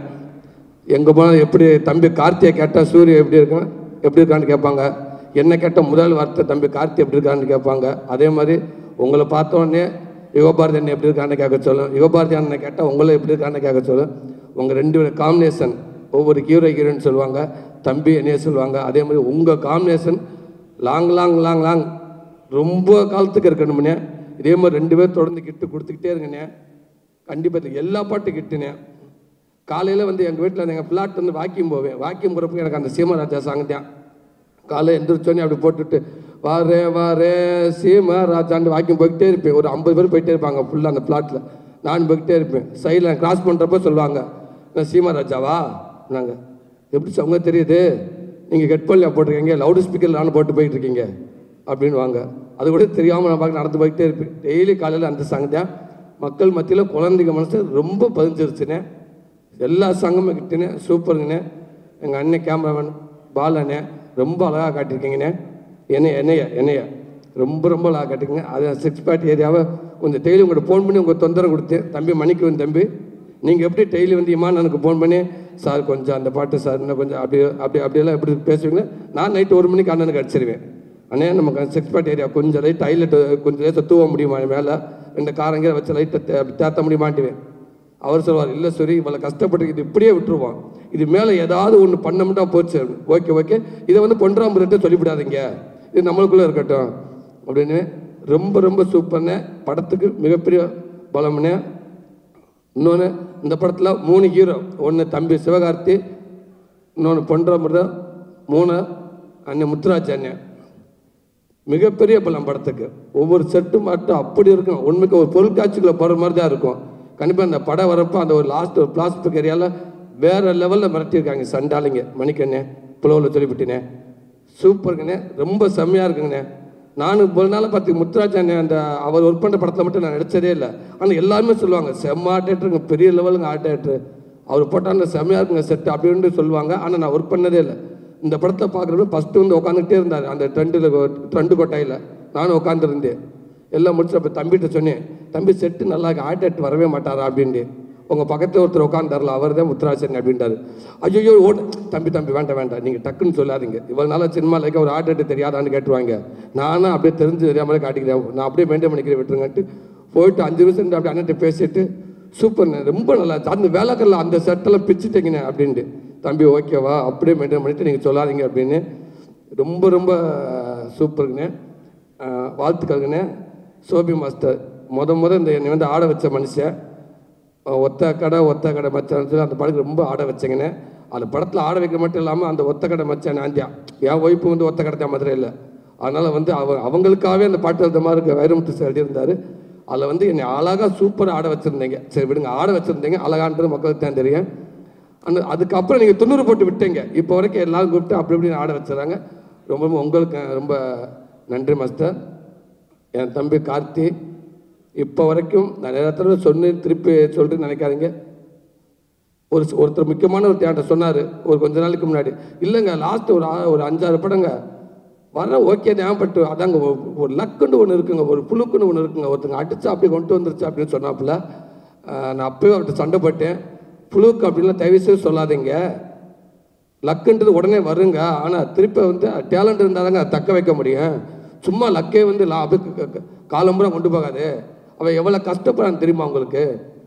எங்கே போனாலும் எப்படி தம்பி கார்த்தியை கேட்டால் சூரிய எப்படி இருக்கான் எப்படி இருக்கான்னு கேட்பாங்க என்ன கேட்ட முதல் வார்த்தை தம்பி கார்த்தி எப்படி இருக்கான்னு கேட்பாங்க அதே மாதிரி உங்களை பார்த்த உடனே யுகபாரதி அண்ணன் எப்படி இருக்கான்னு கேட்க சொல்லும் யுகபாரதி அண்ணன் கேட்டால் உங்களை எப்படி இருக்கான்னு கேட்க சொல்லும் உங்கள் ரெண்டு பேரும் காம்பினேஷன் ஒவ்வொரு ஹீரோ ஹீரோன்னு சொல்லுவாங்க தம்பி என்னைய சொல்லுவாங்க அதே மாதிரி உங்கள் combination long long long long ரொம்ப காலத்துக்கு இருக்கணும்னே இதே மாதிரி ரெண்டு பேர் தொடர்ந்து கிட்டு கொடுத்துக்கிட்டே இருங்கண்ணே கண்டிப்பாக எல்லா பாட்டும் கிட்டுனேன் காலையில் வந்து எங்கள் வீட்டில் எங்கள் ஃப்ளாட் வந்து வாக்கியம் போவேன் வாக்கியம் போகிறப்ப எனக்கு அந்த சீமராஜா சாங் தான் காலை எந்திரிச்சோன்னே அப்படி போட்டுட்டு வாரே வாரே சீமராஜான்னு வாக்கியம் போய்கிட்டே இருப்பேன் ஒரு ஐம்பது பேர் போயிட்டே இருப்பாங்க ஃபுல்லாக அந்த ஃப்ளாட்டில் நான் போய்கிட்டே இருப்பேன் சைடில் கிராஸ் பண்ணுறப்ப சொல்லுவாங்க நான் சீமராஜாவா நாங்கள் எப்படி அவங்க தெரியுது நீங்கள் ஹெட்ஃபோன்ல போட்டிருக்கீங்க லவுட் ஸ்பீக்கர் நானும் போட்டு போயிட்டு இருக்கீங்க அப்படின்னு வாங்க அது கூட தெரியாமல் நான் பார்க்க நடந்து போய்கிட்டே இருப்பேன் டெய்லி காலையில் அந்த சாங் தான் மக்கள் மத்தியில் குழந்தைங்க மனசு ரொம்ப பதிஞ்சிருச்சுனே எல்லா சங்கமும் கிட்டனே சூப்பருங்கண்ணே எங்கள் அண்ணன் கேமராமேன் பாலண்ணே ரொம்ப அழகாக காட்டியிருக்கீங்கண்ணே என்னைய என்னைய என்னைய ரொம்ப ரொம்ப அழகாக காட்டிருக்கீங்க அது சிக்ஸ் பேட் ஏரியாவை கொஞ்சம் டெய்லி உங்கள்கிட்ட ஃபோன் பண்ணி உங்கள் தொந்தரவு கொடுத்தேன் தம்பி மணிக்கு வந்து தம்பி நீங்கள் எப்படி டெய்லி வந்து இமான் எனக்கு ஃபோன் பண்ணி சார் கொஞ்சம் அந்த பாட்டு சார் இன்னும் கொஞ்சம் அப்படி அப்படி அப்படியெல்லாம் எப்படி பேசுவீங்க நான் நைட்டு ஒரு மணிக்கு அண்ணனுக்கு அடிச்சிருவேன் அண்ணே நமக்கு சிக்ஸ் பேட் ஏரியா கொஞ்சம் லைட் ஹைலைட் கொஞ்சம் லேசாக தூவ முடியுமா மேலே ரெண்டு காரங்க வச்சு லைட்டை தேத்த முடியுமாட்டுவேன் அவர் சொல்வார் இல்லை சரி இவ்வளோ கஷ்டப்பட்டு இது இப்படியே விட்டுருவான் இது மேலே ஏதாவது ஒன்று பண்ணமுட்டா போச்சு ஓகே ஓகே இதை வந்து பொன்றாம்புரத்தை சொல்லிவிடாதீங்க இது நம்மளுக்குள்ளே இருக்கட்டும் அப்படின்னு ரொம்ப ரொம்ப சூப்பர்னு படத்துக்கு மிகப்பெரிய பலம்னு இன்னொன்று இந்த படத்தில் மூணு ஹீரோ ஒன்று தம்பி சிவகார்த்தி இன்னொன்று பொன்றாமிரதம் மூணு அண்ணன் முத்துராஜ் அண்ணன் மிகப்பெரிய பலம் படத்துக்கு ஒவ்வொரு செட்டும் மட்டும் அப்படி இருக்கும் உண்மைக்கு ஒரு பொருட்காட்சிக்குள்ள போகிற மாதிரி தான் இருக்கும் கண்டிப்பாக அந்த படம் வரப்போ அந்த ஒரு லாஸ்ட் ஒரு பிளாஸ்டிக் ஏரியாவில் வேற லெவலில் மிரட்டியிருக்காங்க சண்டாளிங்க மணிக்கண்ணே புலவில் சொல்லிவிட்டேனே சூப்பருங்கண்ணே ரொம்ப செம்மையாக இருக்குங்கண்ணே நானும் ஒரு நாள் பார்த்து முத்துராஜ் அண்ணன் அந்த அவர் ஒர்க் பண்ணுற படத்தில் மட்டும் நான் நடிச்சதே இல்லை ஆனால் எல்லாருமே சொல்லுவாங்க செம்ம ஆர்டேட்டருங்க பெரிய லெவலுங்க ஆர்டேட்டர் அவர் போட்டால் அந்த செம்மையாக இருக்குங்க செட்டு அப்படின்னு சொல்லுவாங்க ஆனால் நான் ஒர்க் பண்ணதே இல்லை இந்த படத்தை பார்க்குறப்ப ஃபஸ்ட்டு வந்து உட்காந்துக்கிட்டே இருந்தார் அந்த ட்ரெண்டில் ட்ரெண்டு கொட்டாயில் நானும் உட்காந்துருந்தேன் எல்லாம் முடிச்சு அப்போ தம்பிகிட்ட சொன்னேன் தம்பி செட்டு நல்லா ஆட்டட் வரவே மாட்டாரா அப்படின்ட்டு உங்கள் பக்கத்தில் ஒருத்தர் உட்காந்துருல அவர் தான் முத்துராசன் அப்படின்றாரு ஐயோ ஓட தம்பி தம்பி வேண்டாம் வேண்டாம் நீங்கள் டக்குன்னு சொல்லாதீங்க இவ்வளோ நாளாக சினிமா லைக் ஒரு ஆட்டட் தெரியாதான்னு கேட்டுருவாங்க நானும் அப்படியே தெரிஞ்சு தெரியாமலே காட்டிக்கிறேன் நான் அப்படியே மெயின்டைன் பண்ணிக்கிறேன் விட்டுருங்கன்ட்டு போயிட்டு அஞ்சு நிமிஷம் இருந்து அப்படியே அண்ணன்ட்ட பேசிட்டு சூப்பர்ண்ணே ரொம்ப நல்லா இருந்துச்சு. அந்த வேலைக்கல்ல அந்த செட்டெல்லாம் பிச்சுட்டீங்கண்ணே அப்படின்ட்டு தம்பி ஓகேவா அப்படியே மெயின்டைன் பண்ணிட்டு நீங்கள் சொல்லாதீங்க அப்படின்னு ரொம்ப ரொம்ப சூப்பருங்கண்ணே அஹ், வாழ்த்துக்கள்ங்கண்ணே சோபி மாஸ்டர் முத முத இந்த என்னை வந்து ஆட வச்ச மனுஷன் அஹ், ஒத்த கடை ஒத்த கடை மச்சான் சொல்லி அந்த படத்துக்கு ரொம்ப ஆட வச்சேங்கண்ணே அந்த படத்தில் ஆட வைக்க மட்டும் இல்லாமல் அந்த ஒத்த கடை மச்சான் ஆந்தியா என் ஒய்ஃபு வந்து ஒத்த கடை தான் மதுரையில் அதனால் வந்து அவ அவங்களுக்காகவே அந்த பாட்டு எழுத மாதிரி இருக்க வைரமுத்து சார் எழுதியிருந்தார் அதில் வந்து என்னை அழகாக சூப்பராக ஆட வச்சுருந்தீங்க சரி விடுங்க ஆட வச்சுருந்தீங்க அழகான்றது மக்களுக்கு தான் தெரியும் அந்த அதுக்கப்புறம் நீங்கள் துண்ணூறு போட்டு விட்டீங்க இப்போ வரைக்கும் எல்லாரும் கூப்பிட்டு அப்படி இப்படி ஆட வச்சுறாங்க ரொம்ப ரொம்ப உங்களுக்கு ரொம்ப நன்றி மாஸ்டர் என் தம்பி கார்த்தி இப்போ வரைக்கும் நான் நிறைய தடவை சொன்னு திருப்பி சொல்லிட்டு நினைக்காதீங்க ஒரு ஒருத்தர் முக்கியமான ஒரு தேட்டர் சொன்னார் ஒரு கொஞ்ச நாளைக்கு முன்னாடி இல்லைங்க லாஸ்ட் ஒரு ஆ- ஒரு அஞ்சாறு படங்க வர ஓகே தான் பட் அதாங்க ஒரு- ஒரு லக்குன்னு ஒன்று இருக்குங்க ஒரு புழுக்குன்னு ஒன்று இருக்குங்க ஒருத்தங்க அடிச்சு அப்படியே கொண்டு வந்துருச்சு அப்படின்னு சொன்னாப்புல ஆஹ் நான் அப்பவே அவர்கிட்ட சண்டை போட்டேன் புழுக்கு அப்படின்லாம் தயவு செய்து சொல்லாதீங்க லக்குன்றது உடனே வருங்க ஆனால் திருப்பி வந்து டேலண்ட் இருந்தால் தாங்க அதை தக்க வைக்க முடியும் சும்மா லக்கே வந்து லா அப்படியே க- க- காலம்புறா கொண்டு போகாது அவன் எவ்வளோ கஷ்டப்படுறான்னு தெரியுமா உங்களுக்கு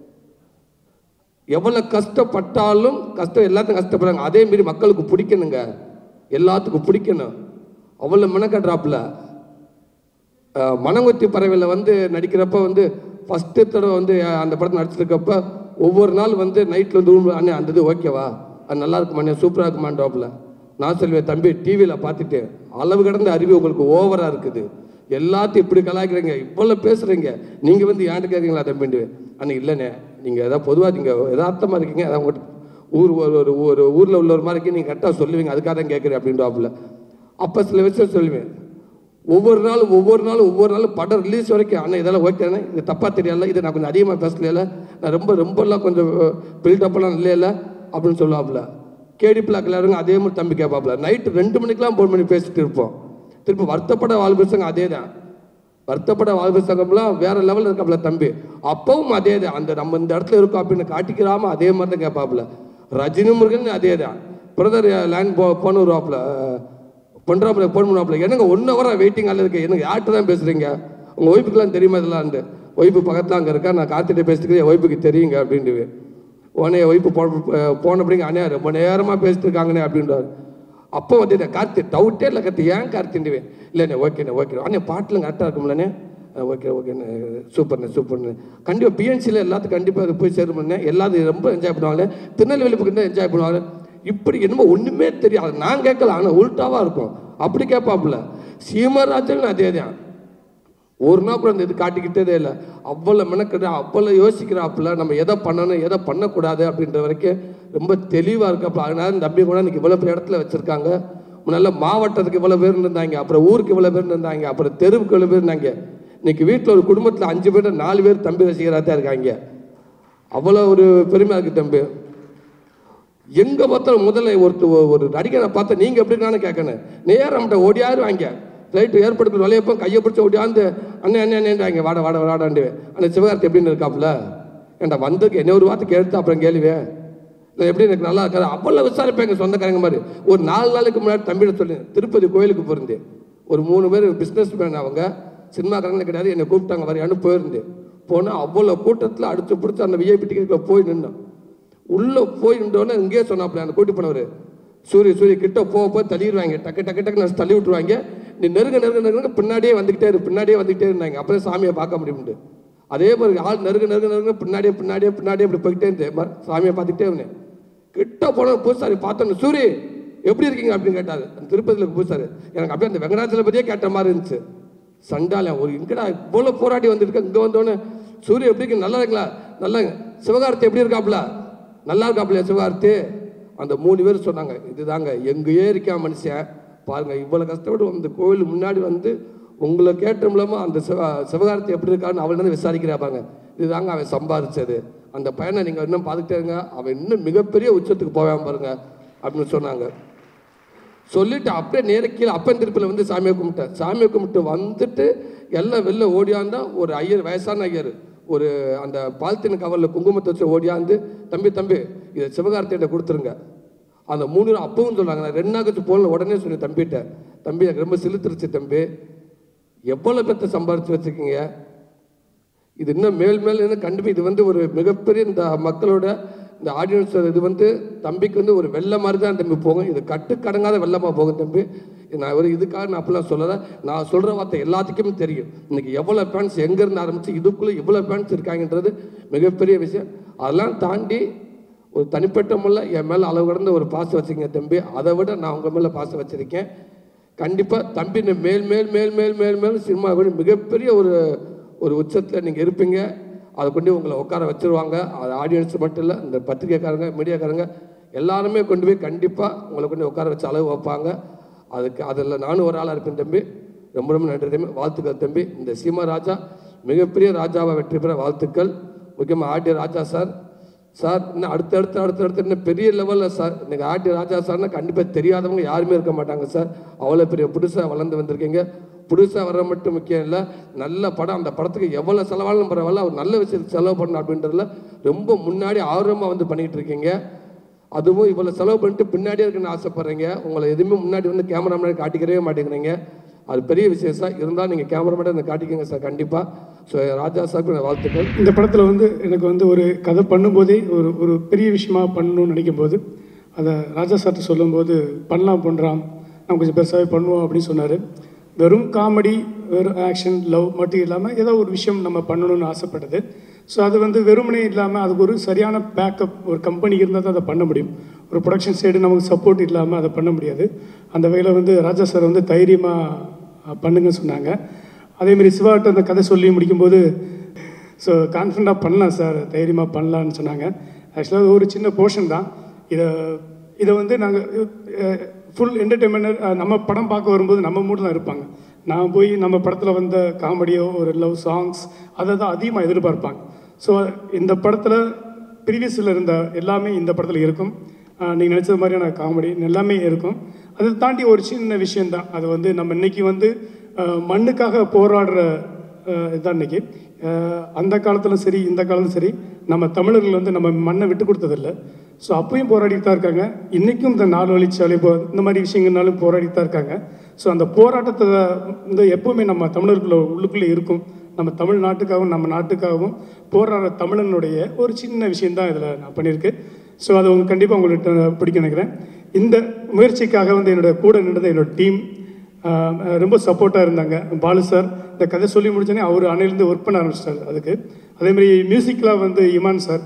எவ்வளோ கஷ்டப்பட்டாலும் கஷ்டம் எல்லாத்தையும் கஷ்டப்படுறாங்க அதே மாரி மக்களுக்கு பிடிக்கணுங்க எல்லாத்துக்கும் பிடிக்கணும் அவ்வளோ மெனக்கட்றாப்புல மனங்கொத்தி பறவையில் வந்து நடிக்கிறப்ப வந்து ஃபஸ்ட்டு தடவை வந்து அஹ், அந்த படத்தில் நடிச்சிருக்கப்ப ஒவ்வொரு நாள் வந்து நைட்டில் வந்து ரூம் அண்ணே அந்த இது ஓகேவா அது நல்லா இருக்குமாண்ணே சூப்பராக இருக்குமான்றாப்புல நான் சொல்லுவேன் தம்பி டிவியில் பார்த்துட்டு அளவு கடந்த அறிவு உங்களுக்கு ஓவராக இருக்குது எல்லாத்தையும் இப்படி கலாய்க்கிறீங்க இவ்வளோ பேசுகிறீங்க நீங்கள் வந்து ஏன்ட்டு கேட்குறீங்களா தம்பிண்டு அண்ணே இல்லைண்ணே நீங்கள் ஏதாவது பொதுவாக நீங்கள் யதார்த்தமாக இருக்கீங்க அதான் உங்கள்கிட்ட ஊர் ஒரு ஒரு ஒரு ஊரில் உள்ள ஒரு மாதிரி நீங்கள் கரெக்டாக சொல்லுவீங்க அதுக்காக தான் கேட்குறேன் அப்படின்றாப்புல அப்போ சில விஷயம் சொல்லுவேன் ஒவ்வொரு நாளும் ஒவ்வொரு நாளும் ஒவ்வொரு நாளும் படம் ரிலீஸ் வரைக்கும் அண்ணா இதெல்லாம் ஓகேண்ணே இது தப்பாக தெரியல இது நான் கொஞ்சம் அதிகமாக பேசல நான் ரொம்ப ரொம்பலாம் கொஞ்சம் பில்டப்லாம் இல்லையில அப்படின்னு சொல்லுவாப்புல கேடி பிளாக் எல்லாரும் அதே மாதிரி தம்பி கேட்பாப்புல நைட்டு ரெண்டு மணிக்கெலாம் ஃபோன் பண்ணி பேசிட்டு இருப்போம் திருப்பி வருத்தப்பட வாழ்வு சங்கம் அதே தான் வருத்தப்பட வாழ்வு சங்கம்லாம் வேற லெவலில் இருக்காப்புல தம்பி அப்பவும் அதே தான் அந்த நம்ம இந்த இடத்துல இருக்கோம் அப்படின்னு காட்டிக்கிறாம அதே மாதிரி தான் கேட்பாப்புல ரஜினி முருகன் அதே தான் பிரதர் லேண்ட் போ போன வருவாப்புல பண்ணுறாப்புல ஃபோன் பண்ணுவாப்புல என்னங்க ஒன் ஹவராக வெயிட்டிங் ஆள் இருக்கு எனக்கு யார்கிட்ட தான் பேசுகிறீங்க உங்கள் ஒய்ஃபுக்கெல்லாம் தெரியுமா இதெல்லாம்ண்டு ஒய்ஃபு பக்கத்தில் அங்கே இருக்கா நான் காத்துட்டு பேசிட்டு என் ஒய்ஃபுக்கு தெரியுங்க அப்படின்ட்டு உடனே என் ஒய்ஃபு போனப்படிங்க அண்ணே ரொம்ப நேரமாக பேசிட்டு இருக்காங்கண்ணே அப்படின்றாரு அப்போ வந்து இந்த கார்த்தி டவுட்டே இல்லை கத்து ஏன் கார்த்தின்டுவேன் இல்லைண்ணே ஓகேண்ணே ஓகே அண்ணே பாட்டிலும் கரெக்டாக இருக்கும்லண்ணே ஓகே ஓகேண்ணே சூப்பர்ண்ணே சூப்பர்ண்ணே கண்டிப்பாக பிஎன்சியில் எல்லாத்துக்கும் கண்டிப்பாக அது போய் சேருமுண்ணே எல்லாத்தையும் ரொம்ப என்ஜாய் பண்ணுவாங்க திருநெல்வேலி பக்கம் தான் என்ஜாய் பண்ணுவாங்க இப்படி என்னமோ ஒன்றுமே தெரியாது நான் கேட்கல ஆனால் உல்ட்டாவாக இருக்கும் அப்படி கேட்பாப்புல சீமராஜன் அதே தான் ஒரு நாள் கூட அந்த இது காட்டிக்கிட்டதே இல்லை அவ்வளோ மெனக்கிற அவ்வளோ யோசிக்கிறாப்புல நம்ம எதை பண்ணணும் எதை பண்ணக்கூடாது அப்படின்ற வரைக்கும் ரொம்ப தெளிவாக இருக்காப்புல அதனால இந்த தம்பி கூட இன்னைக்கு இவ்வளோ பெரிய இடத்துல வச்சுருக்காங்க முன்னால மாவட்டத்துக்கு இவ்வளோ பேர் இருந்தாங்க அப்புறம் ஊருக்கு இவ்வளோ பேர் இருந்தாங்க அப்புறம் தெருவுக்கு இவ்வளோ பேர் இருந்தாங்க இன்னைக்கு வீட்டில் ஒரு குடும்பத்தில் அஞ்சு பேர் நாலு பேர் தம்பி ரசிகராக தான் இருக்காங்க அவ்வளோ ஒரு பெருமையாக இருக்குது தம்பி எங்க பார்த்தாலும் முதல்ல ஒருத்த ஒரு நடிகரை பார்த்தா நீங்க எப்படி நானும் கேட்கணும் நேரம் நம்மகிட்ட ஓடியாரு வாங்க ரைட்டு ஏற்படுத்த வலையப்போ கையை பிடிச்சி ஓடியாந்து அண்ணன் அண்ணன் அண்ணன்றாங்க வாட வாட வாடாண்டு அந்த சிவகார்த்தி எப்படின்னு இருக்காப்புல ஏன்டா வந்ததுக்கு என்ன ஒரு வார்த்தை கேட்டு அப்புறம் கேள்வியே இல்லை எப்படி எனக்கு நல்லா இருக்காது அவ்வளோ விசாரிப்பேங்க சொந்தக்காரங்க மாதிரி ஒரு நாலு நாளுக்கு முன்னாடி தம்பிகிட்ட சொல்லி திருப்பதி கோயிலுக்கு போயிருந்தேன் ஒரு மூணு பேர் பிஸ்னஸ் மேன் அவங்க சினிமாக்காரங்க கிடையாது என்னை கூப்பிட்டாங்க வரையான்னு போயிருந்தேன் போனால் அவ்வளோ கூட்டத்தில் அடிச்சு பிடிச்சி அந்த விஐபி டிக்கெட்டில் போய் நின்னோம் உள்ள போய் நின்றோன்னே இங்கேயே சொன்னாப்ல அந்த கூட்டி போனவர் சூரிய சூரிய கிட்ட போக போய் தள்ளிடுவாங்க டக்கு டக்கு டக்கு தள்ளி விட்டுருவாங்க நீ நெருங்க நெருங்க நெருங்க பின்னாடியே வந்துக்கிட்டே இரு பின்னாடியே வந்துக்கிட்டே இருந்தாங்க அப்போ சாமியை பார்க்க முடியும்ட்டு அதே மாதிரி ஆள் நெருங்க நெருங்க நெருங்க பின்னாடியே பின்னாடியே பின்னாடியே இப்படி போய்கிட்டே இருந்தேன் ம- சாமியை பார்த்துக்கிட்டே இருந்தேன் கிட்ட போன பூசாரி பார்த்தோன்னு சூரி எப்படி இருக்கீங்க அப்படின்னு கேட்டாரு அந்த திருப்பதியில் பூசாரி எனக்கு அப்படியே அந்த வெங்கடாச்சலபதியே கேட்ட மாதிரி இருந்துச்சு சண்டாலயம் ஒரு இங்கடா இவ்வளோ போராடி வந்திருக்க இங்கே வந்தோடனே சூரிய எப்படி இருக்கு நல்லா இருக்கலாம் நல்லா சிவகார்த்தி எப்படி இருக்காப்புல நல்லா இருக்காப்புல சிவகார்த்தி அந்த மூணு பேர் சொன்னாங்க இதுதாங்க எங்கேயே இருக்கா மனுஷன் பாருங்க இவ்வளோ கஷ்டப்பட்டு அந்த கோவில் முன்னாடி வந்து உங்களை கேட்ட மூலமா அந்த சிவ சிவகார்த்தி எப்படி இருக்கான்னு அவள் வந்து விசாரிக்கிறாப்பாங்க இதுதாங்க அவன் சம்பாதிச்சது அந்த பையனை நீங்கள் இன்னும் பார்த்துக்கிட்டே இருங்க அவன் இன்னும் மிகப்பெரிய உச்சத்துக்கு போவான் பாருங்க அப்படின்னு சொன்னாங்க சொல்லிட்டு அப்படியே நேர கீழே அப்பன் திருப்பில் வந்து சாமியை கும்பிட்டேன் சாமியை கும்பிட்டு வந்துட்டு எல்லாம் வெளில ஓடியாந்தா ஒரு ஐயர் வயசான ஐயர் ஒரு அந்த பால்த்தின் கவரில் குங்குமத்தை வச்சு ஓடியாந்து தம்பி தம்பி இதை சிவகார்த்தியிட்ட கொடுத்துருங்க அந்த மூணு பேரும் அப்பவும் சொல்றாங்க நான் ரெண்டு நாள் கழிச்சு போகல உடனே சொன்னேன் தம்பிகிட்ட தம்பி எனக்கு ரொம்ப சிலுத்துருச்சு தம்பி எவ்வளோ பேர்த்த சம்பாரிச்சு வச்சுருக்கீங்க இது இன்னும் மேல் மேல் இன்னும் கண்டிப்பாக இது வந்து ஒரு மிகப்பெரிய இந்த மக்களோட இந்த ஆடியன்ஸ் இது வந்து தம்பிக்கு வந்து ஒரு வெள்ளம் மாதிரி தான் தம்பி போகும் இது கட்டுக்கடங்காத வெள்ளமாக போகும் தம்பி இது நான் ஒரு இதுக்காக நான் அப்படிலாம் சொல்லலை நான் சொல்கிற வார்த்தை எல்லாத்துக்குமே தெரியும் இன்னைக்கு எவ்வளோ ஃபேன்ஸ் எங்கேருந்து ஆரம்பித்து இதுக்குள்ளே இவ்வளோ ஃபேன்ஸ் இருக்காங்கன்றது மிகப்பெரிய விஷயம் அதெல்லாம் தாண்டி ஒரு தனிப்பட்ட முறையில் என் மேலே அளவு கடந்த ஒரு பாசம் வச்சுங்க தம்பி அதை விட நான் உங்கள் மேலே பாசம் வச்சுருக்கேன் கண்டிப்பாக தம்பி இன்னும் மேல் மேல் மேல் மேல் மேல் மேல் சினிமா விட மிகப்பெரிய ஒரு ஒரு உச்சத்தில் நீங்கள் இருப்பீங்க அதை கொண்டு போய் உங்களை உட்கார வச்சிருவாங்க அது ஆடியன்ஸ் மட்டும் இல்லை இந்த பத்திரிக்கைக்காரங்க மீடியாக்காரங்க எல்லாருமே கொண்டு போய் கண்டிப்பாக உங்களை கொண்டு போய் உட்கார வச்சு அளவு வைப்பாங்க அதுக்கு அதில் நானும் ஒரு ஆளாக இருப்பேன் தம்பி ரொம்ப ரொம்ப நன்றி தம்பி வாழ்த்துக்கள் தம்பி இந்த சீமா ராஜா மிகப்பெரிய ராஜாவை வெற்றி பெற வாழ்த்துக்கள் முக்கியமாக ஆடிய ராஜா சார் சார் இன்னும் அடுத்தடுத்து அடுத்தடுத்து இன்னும் பெரிய லெவலில் சார் நீங்கள் ஆர்டி ராஜா சார்னா கண்டிப்பாக தெரியாதவங்க யாருமே இருக்க மாட்டாங்க சார் அவ்வளோ பெரிய புதுசாக வளர்ந்து வந்திருக்கீங்க புதுசாக வர மட்டும் முக்கியம் இல்லை நல்ல படம் அந்த படத்துக்கு எவ்வளோ செலவாலும் பரவாயில்ல ஒரு நல்ல விஷயத்துக்கு செலவு பண்ணணும் அப்படின்றதுல ரொம்ப முன்னாடி ஆர்வமாக வந்து பண்ணிகிட்டு இருக்கீங்க அதுவும் இவ்வளோ செலவு பண்ணிட்டு பின்னாடியே இருக்குன்னு ஆசைப்பட்றீங்க உங்களை எதுவுமே முன்னாடி வந்து கேமரா முன்னாடி காட்டிக்கிறவே மாட்டேங்கிறீங்க அது பெரிய விஷயம் சார் இருந்தால் நீங்கள் கேமரா முன்னாடி வந்து காட்டிக்கங்க சார் கண்டிப்பாக ஸோ ராஜா சாருக்கு நான் வாழ்த்துக்கள் இந்த படத்தில் வந்து எனக்கு வந்து ஒரு கதை பண்ணும்போதே ஒரு ஒரு பெரிய விஷயமா பண்ணணும்னு நினைக்கும் போது அதை ராஜா சார்ட்ட சொல்லும்போது பண்ணலாம் பண்ணுறான் நம்ம கொஞ்சம் பெருசாகவே பண்ணுவோம் அப்படின்னு சொன்னார் வெறும் காமெடி வெறும் ஆக்ஷன் லவ் மட்டும் இல்லாமல் ஏதோ ஒரு விஷயம் நம்ம பண்ணணும்னு ஆசைப்பட்டது ஸோ அது வந்து வெறுமனே இல்லாமல் அதுக்கு ஒரு சரியான பேக்கப் ஒரு கம்பெனி இருந்தால் தான் அதை பண்ண முடியும் ஒரு ப்ரொடக்ஷன் சைடு நமக்கு சப்போர்ட் இல்லாமல் அதை பண்ண முடியாது அந்த வகையில் வந்து ராஜா சார் வந்து தைரியமாக பண்ணுங்க சொன்னாங்க அதேமாரி சிவாட்ட அந்த கதை சொல்லி முடிக்கும்போது ஸோ கான்ஃபிடண்ட்டாக பண்ணலாம் சார் தைரியமாக பண்ணலான்னு சொன்னாங்க ஆக்சுவலாக ஒரு சின்ன போர்ஷன் தான் இதை இதை வந்து நாங்கள் ஃபுல் என்டர்டெயின்மெண்ட் நம்ம படம் பார்க்க வரும்போது நம்ம மூடு தான் இருப்பாங்க நான் போய் நம்ம படத்தில் வந்த காமெடியோ ஒரு லவ் சாங்ஸ் அதை தான் அதிகமாக எதிர்பார்ப்பாங்க ஸோ இந்த படத்தில் ப்ரீவியஸில் இருந்த எல்லாமே இந்த படத்தில் இருக்கும் நீங்கள் நினச்சது மாதிரியான காமெடி எல்லாமே இருக்கும் அதை தாண்டி ஒரு சின்ன விஷயந்தான் அது வந்து நம்ம இன்னைக்கு வந்து அஹ், மண்ணுக்காக போராடுற அஹ், இதான் இன்னைக்கு அஹ், அந்த காலத்திலும் சரி இந்த காலத்திலும் சரி நம்ம தமிழர்கள் வந்து நம்ம மண்ணை விட்டு கொடுத்ததில்ல ஸோ அப்பயும் போராடிட்டு தான் இருக்காங்க இன்றைக்கும் இந்த நாலு வழிச்சாலை போ இந்த மாதிரி விஷயங்கள்னாலும் போராடிட்டு தான் இருக்காங்க ஸோ அந்த போராட்டத்தை வந்து எப்பவுமே நம்ம தமிழர்கள் உள்ளுக்குள்ளே இருக்கும் நம்ம தமிழ்நாட்டுக்காகவும் நம்ம நாட்டுக்காகவும் போராடுற தமிழனுடைய ஒரு சின்ன விஷயந்தான் இதில் நான் பண்ணியிருக்கேன் ஸோ அது உங்களுக்கு கண்டிப்பாக உங்களுக்கு பிடிக்கும் நினைக்கிறேன் இந்த முயற்சிக்காக வந்து என்னோட கூட நின்றது என்னோட டீம் ரொம்ப சப்போர்ட்டாக இருந்தாங்க பாலு சார் இந்த கதை சொல்லி முடிச்சோன்னே அவர் அணையிலேருந்து ஒர்க் பண்ண ஆரம்பிச்சிட்டார் அதுக்கு அதேமாதிரி மியூசிக்கில் வந்து இமான் சார்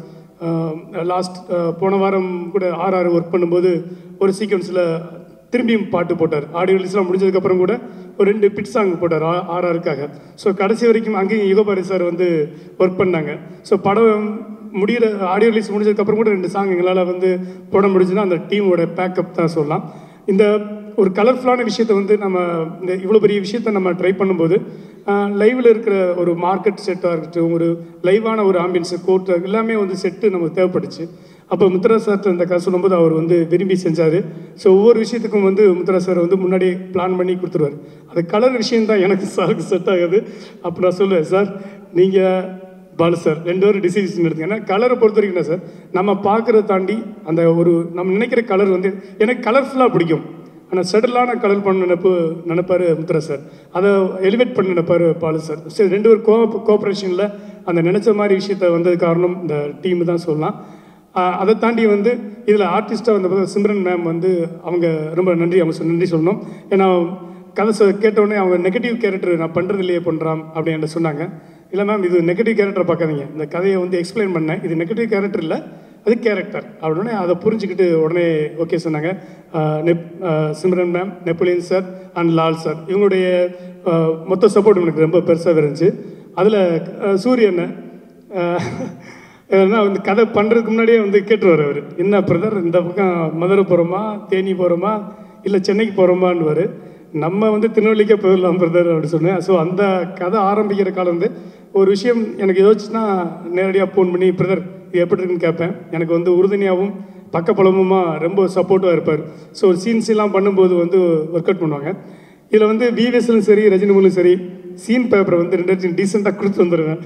லாஸ்ட் போன வாரம் கூட ஆர்ஆர் ஒர்க் பண்ணும்போது ஒரு சீக்வன்ஸில் திரும்பியும் பாட்டு போட்டார் ஆடியோ ரிலீஸ்லாம் முடிஞ்சதுக்கப்புறம் கூட ஒரு ரெண்டு பிட் சாங் போட்டார் ஆர்ஆருக்காக ஸோ கடைசி வரைக்கும் அங்கேயும் யுகபாரி சார் வந்து ஒர்க் பண்ணாங்க ஸோ படம் முடிகிற ஆடியோ ரிலீஸ் முடிஞ்சதுக்கப்புறம் கூட ரெண்டு சாங் எங்களால் வந்து போட முடிஞ்சுன்னா அந்த டீமோட பேக்கப் தான் சொல்லலாம் இந்த ஒரு கலர்ஃபுல்லான விஷயத்தை வந்து நம்ம இந்த இவ்வளோ பெரிய விஷயத்தை நம்ம ட்ரை பண்ணும்போது லைவில் இருக்கிற ஒரு மார்க்கெட் செட்டாக இருக்கட்டும் ஒரு லைவான ஒரு ஆம்பியன்ஸு கோட் எல்லாமே வந்து செட்டு நமக்கு தேவைப்பட்டுச்சு அப்போ முத்ரா சார்ட்ட இந்த கதை சொல்லும்போது அவர் வந்து விரும்பி செஞ்சார் ஸோ ஒவ்வொரு விஷயத்துக்கும் வந்து முத்ரா சார் வந்து முன்னாடி பிளான் பண்ணி கொடுத்துருவார் அது கலர் விஷயம் தான் எனக்கு சாருக்கு செட் ஆகுது அப்போ நான் சொல்லுவேன் சார் நீங்கள் பாலு சார் ரெண்டு பேரும் டிசிஷன் எடுத்துங்க ஏன்னா கலரை பொறுத்த வரைக்கும் என்ன சார் நம்ம பார்க்குறத தாண்டி அந்த ஒரு நம்ம நினைக்கிற கலர் வந்து எனக்கு கலர்ஃபுல்லாக பிடிக்கும் ஆனால் செடலான கலர் பண்ண நினைப்பு நினைப்பாரு முத்ரா சார் அதை எலிவேட் பண்ண நினைப்பாரு பாலு சார் சரி ரெண்டு பேர் கோ கோஆப்ரேஷனில் அந்த நினச்ச மாதிரி விஷயத்த வந்தது காரணம் இந்த டீம் தான் சொல்லலாம் ஆஹ் அதை தாண்டி வந்து இதில் ஆர்டிஸ்ட்டாக வந்த சிம்ரன் மேம் வந்து அவங்க ரொம்ப நன்றி அவங்க சொ- நன்றி சொல்லணும் ஏன்னா கதை சொ- கேட்ட உடனே அவங்க நெகட்டிவ் கேரக்டர் நான் பண்ணுறது இல்லையே பண்ணுறான் அப்படி என்கிட்ட சொன்னாங்க இல்லை மேம் இது நெகட்டிவ் கேரக்டர் பார்க்காதீங்க இந்த கதையை வந்து எக்ஸ்பிளைன் பண்ணேன் இது நெகட்டிவ் கேரக்டர் இல்லை அது கேரக்டர் அப்படின்னே அதை புரிஞ்சுக்கிட்டு உடனே ஓகே சொன்னாங்க ஆஹ் நெப் ஆஹ் Simran ma'am Napoleon sir and Lal sir இவங்களுடைய ஆஹ் மொத்த சப்போர்ட் எனக்கு ரொம்ப பெருசாக இருந்துச்சு அதில் சூரியன் ஏன்னா வந்து கதை பண்ணுறதுக்கு முன்னாடியே வந்து கேட்டுருவார் அவர் என்ன பிரதர் இந்த பக்கம் மதுரை போகிறோமா தேனி போகிறோமா இல்லை சென்னைக்கு போகிறோமான்னுவார் நம்ம வந்து திருநெல்வேலிக்கே போயிடலாம் பிரதர் அப்படி சொன்னேன் ஸோ அந்த கதை ஆரம்பிக்கிற காலம் வந்து ஒரு விஷயம் எனக்கு யோசிச்சுன்னா நேரடியாக ஃபோன் பண்ணி பிரதர் இது எப்படி இருக்குன்னு கேட்பேன் எனக்கு வந்து உறுதுணையாகவும் பக்கபலமுமாக ரொம்ப சப்போர்ட்டாக இருப்பார் ஸோ சீன்ஸ் எல்லாம் பண்ணும்போது வந்து ஒர்க் அவுட் பண்ணுவாங்க இதில் வந்து விவிஎஸ்லும் சரி ரஜினிமுலும் சரி சீன் பேப்பரை வந்து ரெண்டாச்சும் டீசெண்டாக கொடுத்து வந்துடுவேன்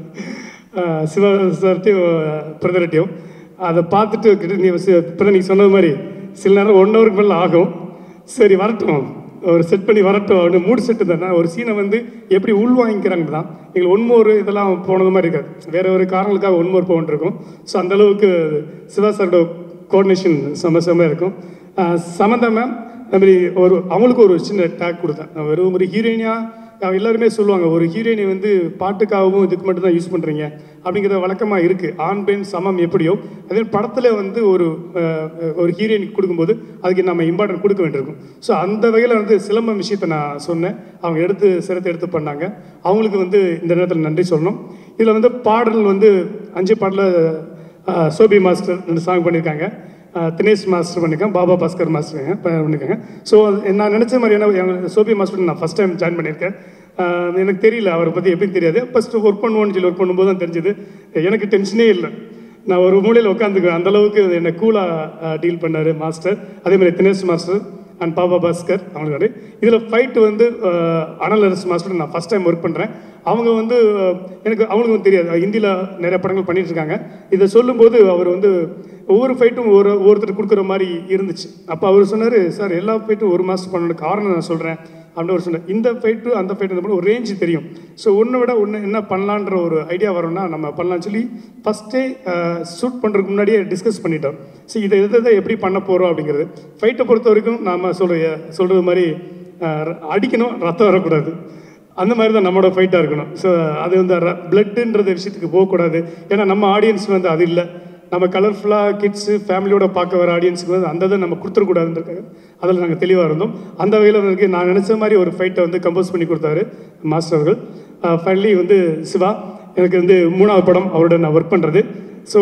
ஆஹ் சிவா சார்ட்டையும் பிரதர்ட்டையும் அதை பார்த்துட்டு கிட்ட நீ இப்போ நீங்கள் சொன்னது மாதிரி சில நேரம் ஒன் ஹவருக்கு மேலே ஆகும் சரி வரட்டும் ஒரு செட் பண்ணி வரட்டும் அப்படின்னு மூடு செட்டு தானே ஒரு சீனை வந்து எப்படி உள் வாங்கிக்கிறாங்க தான் எங்களுக்கு ஒன்மோர் இதெல்லாம் போனது மாதிரி இருக்காது வேற ஒரு காரணங்களுக்காக ஒன்மோர் போகணும் இருக்கும் ஸோ அந்த அளவுக்கு சிவா சாரோட கோஆர்டினேஷன் செம்ம செம்ம இருக்கும் ஆஹ் சமந்தா மேம் அது மாதிரி ஒரு அவங்களுக்கு ஒரு சின்ன டேக் கொடுத்தேன் நான் வெறும் ஒரு ஹீரோயினியாக அவங்க எல்லாருமே சொல்லுவாங்க ஒரு ஹீரோயினை வந்து பாட்டுக்காகவும் இதுக்கு மட்டும் தான் யூஸ் பண்ணுறீங்க அப்படிங்கிற வழக்கமாக இருக்குது ஆண் பெண் சமம் எப்படியோ அதே படத்தில் வந்து ஒரு அஹ், ஒரு ஹீரோயினுக்கு கொடுக்கும்போது அதுக்கு நம்ம இம்பார்ட்டன்ட் கொடுக்க வேண்டியிருக்கும் ஸோ அந்த வகையில் வந்து சிலம்பம் விஷயத்தை நான் சொன்னேன் அவங்க எடுத்து சிரத்தை எடுத்து பண்ணாங்க அவங்களுக்கு வந்து இந்த நேரத்தில் நன்றி சொல்லணும் இதில் வந்து பாடல் வந்து அஞ்சு பாடலில் சோபி மாஸ்டர் ரெண்டு சாங் பண்ணியிருக்காங்க அஹ் தினேஷ் மாஸ்டர் பண்ணியிருக்கேன் பாபா பாஸ்கர் மாஸ்டர் பண்ணியிருக்காங்க ஸோ நான் நினச்ச மாதிரியான எங்க சோபி மாஸ்டர் நான் ஃபஸ்ட் டைம் ஜாயின் பண்ணியிருக்கேன் அஹ் எனக்கு தெரியல அவரை பற்றி எப்படின்னு தெரியாது ஃபஸ்ட்டு ஒர்க் பண்ணுவோன்னு சொல்லி ஒர்க் பண்ணும்போது தான் தெரிஞ்சது எனக்கு டென்ஷனே இல்லை நான் ஒரு மூலையில் உட்காந்துக்குவேன் அந்த அளவுக்கு என்னை கூலாக டீல் பண்ணார் மாஸ்டர் அதே மாதிரி தினேஷ் மாஸ்டர் அண்ட் பாபா பாஸ்கர் அவங்களோட இதில் ஃபைட்டு வந்து அஹ், அனல் அரசு மாஸ்டர் நான் ஃபஸ்ட் டைம் ஒர்க் பண்ணுறேன் அவங்க வந்து அஹ், எனக்கு அவங்களுக்கும் தெரியாது ஹிந்தியில் நிறைய படங்கள் பண்ணிட்டு இருக்காங்க இதை சொல்லும்போது அவர் வந்து ஒவ்வொரு ஃபைட்டும் ஒரு ஒவ்வொருத்தர் கொடுக்குற மாதிரி இருந்துச்சு அப்போ அவர் சொன்னார் சார் எல்லா ஃபைட்டும் ஒரு மாதம் பண்ணணும் காரணம் நான் சொல்கிறேன் அப்படின்னு அவர் சொன்னார் இந்த ஃபைட்டு அந்த ஃபைட்டு இந்த ஒரு ரேஞ்சு தெரியும் ஸோ ஒன்றை விட ஒன்று என்ன பண்ணலான்ற ஒரு ஐடியா வரும்னா நம்ம பண்ணலாம்னு சொல்லி ஃபஸ்ட்டே ஷூட் பண்ணுறதுக்கு முன்னாடியே டிஸ்கஸ் பண்ணிட்டோம் ஸோ இதை எதை எதை எப்படி பண்ண போகிறோம் அப்படிங்கிறது ஃபைட்டை பொறுத்த வரைக்கும் நாம் சொல்கிற சொல்கிறது மாதிரி அஹ், அடிக்கணும் ரத்தம் வரக்கூடாது அந்த மாதிரி தான் நம்மளோட ஃபைட்டாக இருக்கணும் ஸோ அது வந்து பிளட்டுன்றது விஷயத்துக்கு போகக்கூடாது ஏன்னா நம்ம ஆடியன்ஸ் வந்து அது இல்லை நம்ம கலர்ஃபுல்லாக கிட்ஸு ஃபேமிலியோட பார்க்க வர ஆடியன்ஸுக்கு வந்து அந்த இதை நம்ம கொடுத்துடக்கூடாதுன்றதுக்காக அதில் நாங்கள் தெளிவாக இருந்தோம் அந்த வகையில் எனக்கு நான் நினச்ச மாதிரி ஒரு ஃபைட்டை வந்து கம்போஸ் பண்ணி கொடுத்தாரு மாஸ்டர் அவர்கள் ஃபைனலி வந்து சிவா எனக்கு வந்து மூணாவது படம் அவரோட நான் ஒர்க் பண்ணுறது ஸோ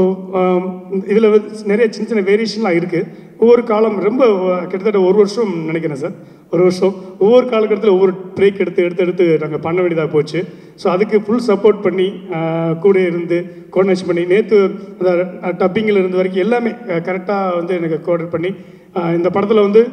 இதில் நிறைய சின்ன சின்ன வேரியேஷன்லாம் இருக்குது ஒவ்வொரு காலம் ரொம்ப அஹ், கிட்டத்தட்ட ஒரு வருஷம் நினைக்கிறேன் சார் ஒரு வருஷம் ஒவ்வொரு காலகட்டத்தில் ஒவ்வொரு பிரேக் எடுத்து எடுத்து எடுத்து நாங்கள் பண்ண வேண்டியதாக போச்சு ஸோ அதுக்கு ஃபுல் சப்போர்ட் பண்ணி அஹ், கூட இருந்து கோஆர்டினேஷன் பண்ணி நேற்று அந்த டப்பிங்கில் இருந்து வரைக்கும் எல்லாமே கரெக்டாக வந்து எனக்கு கோஆர்டினேட் பண்ணி அஹ், இந்த படத்தில் வந்து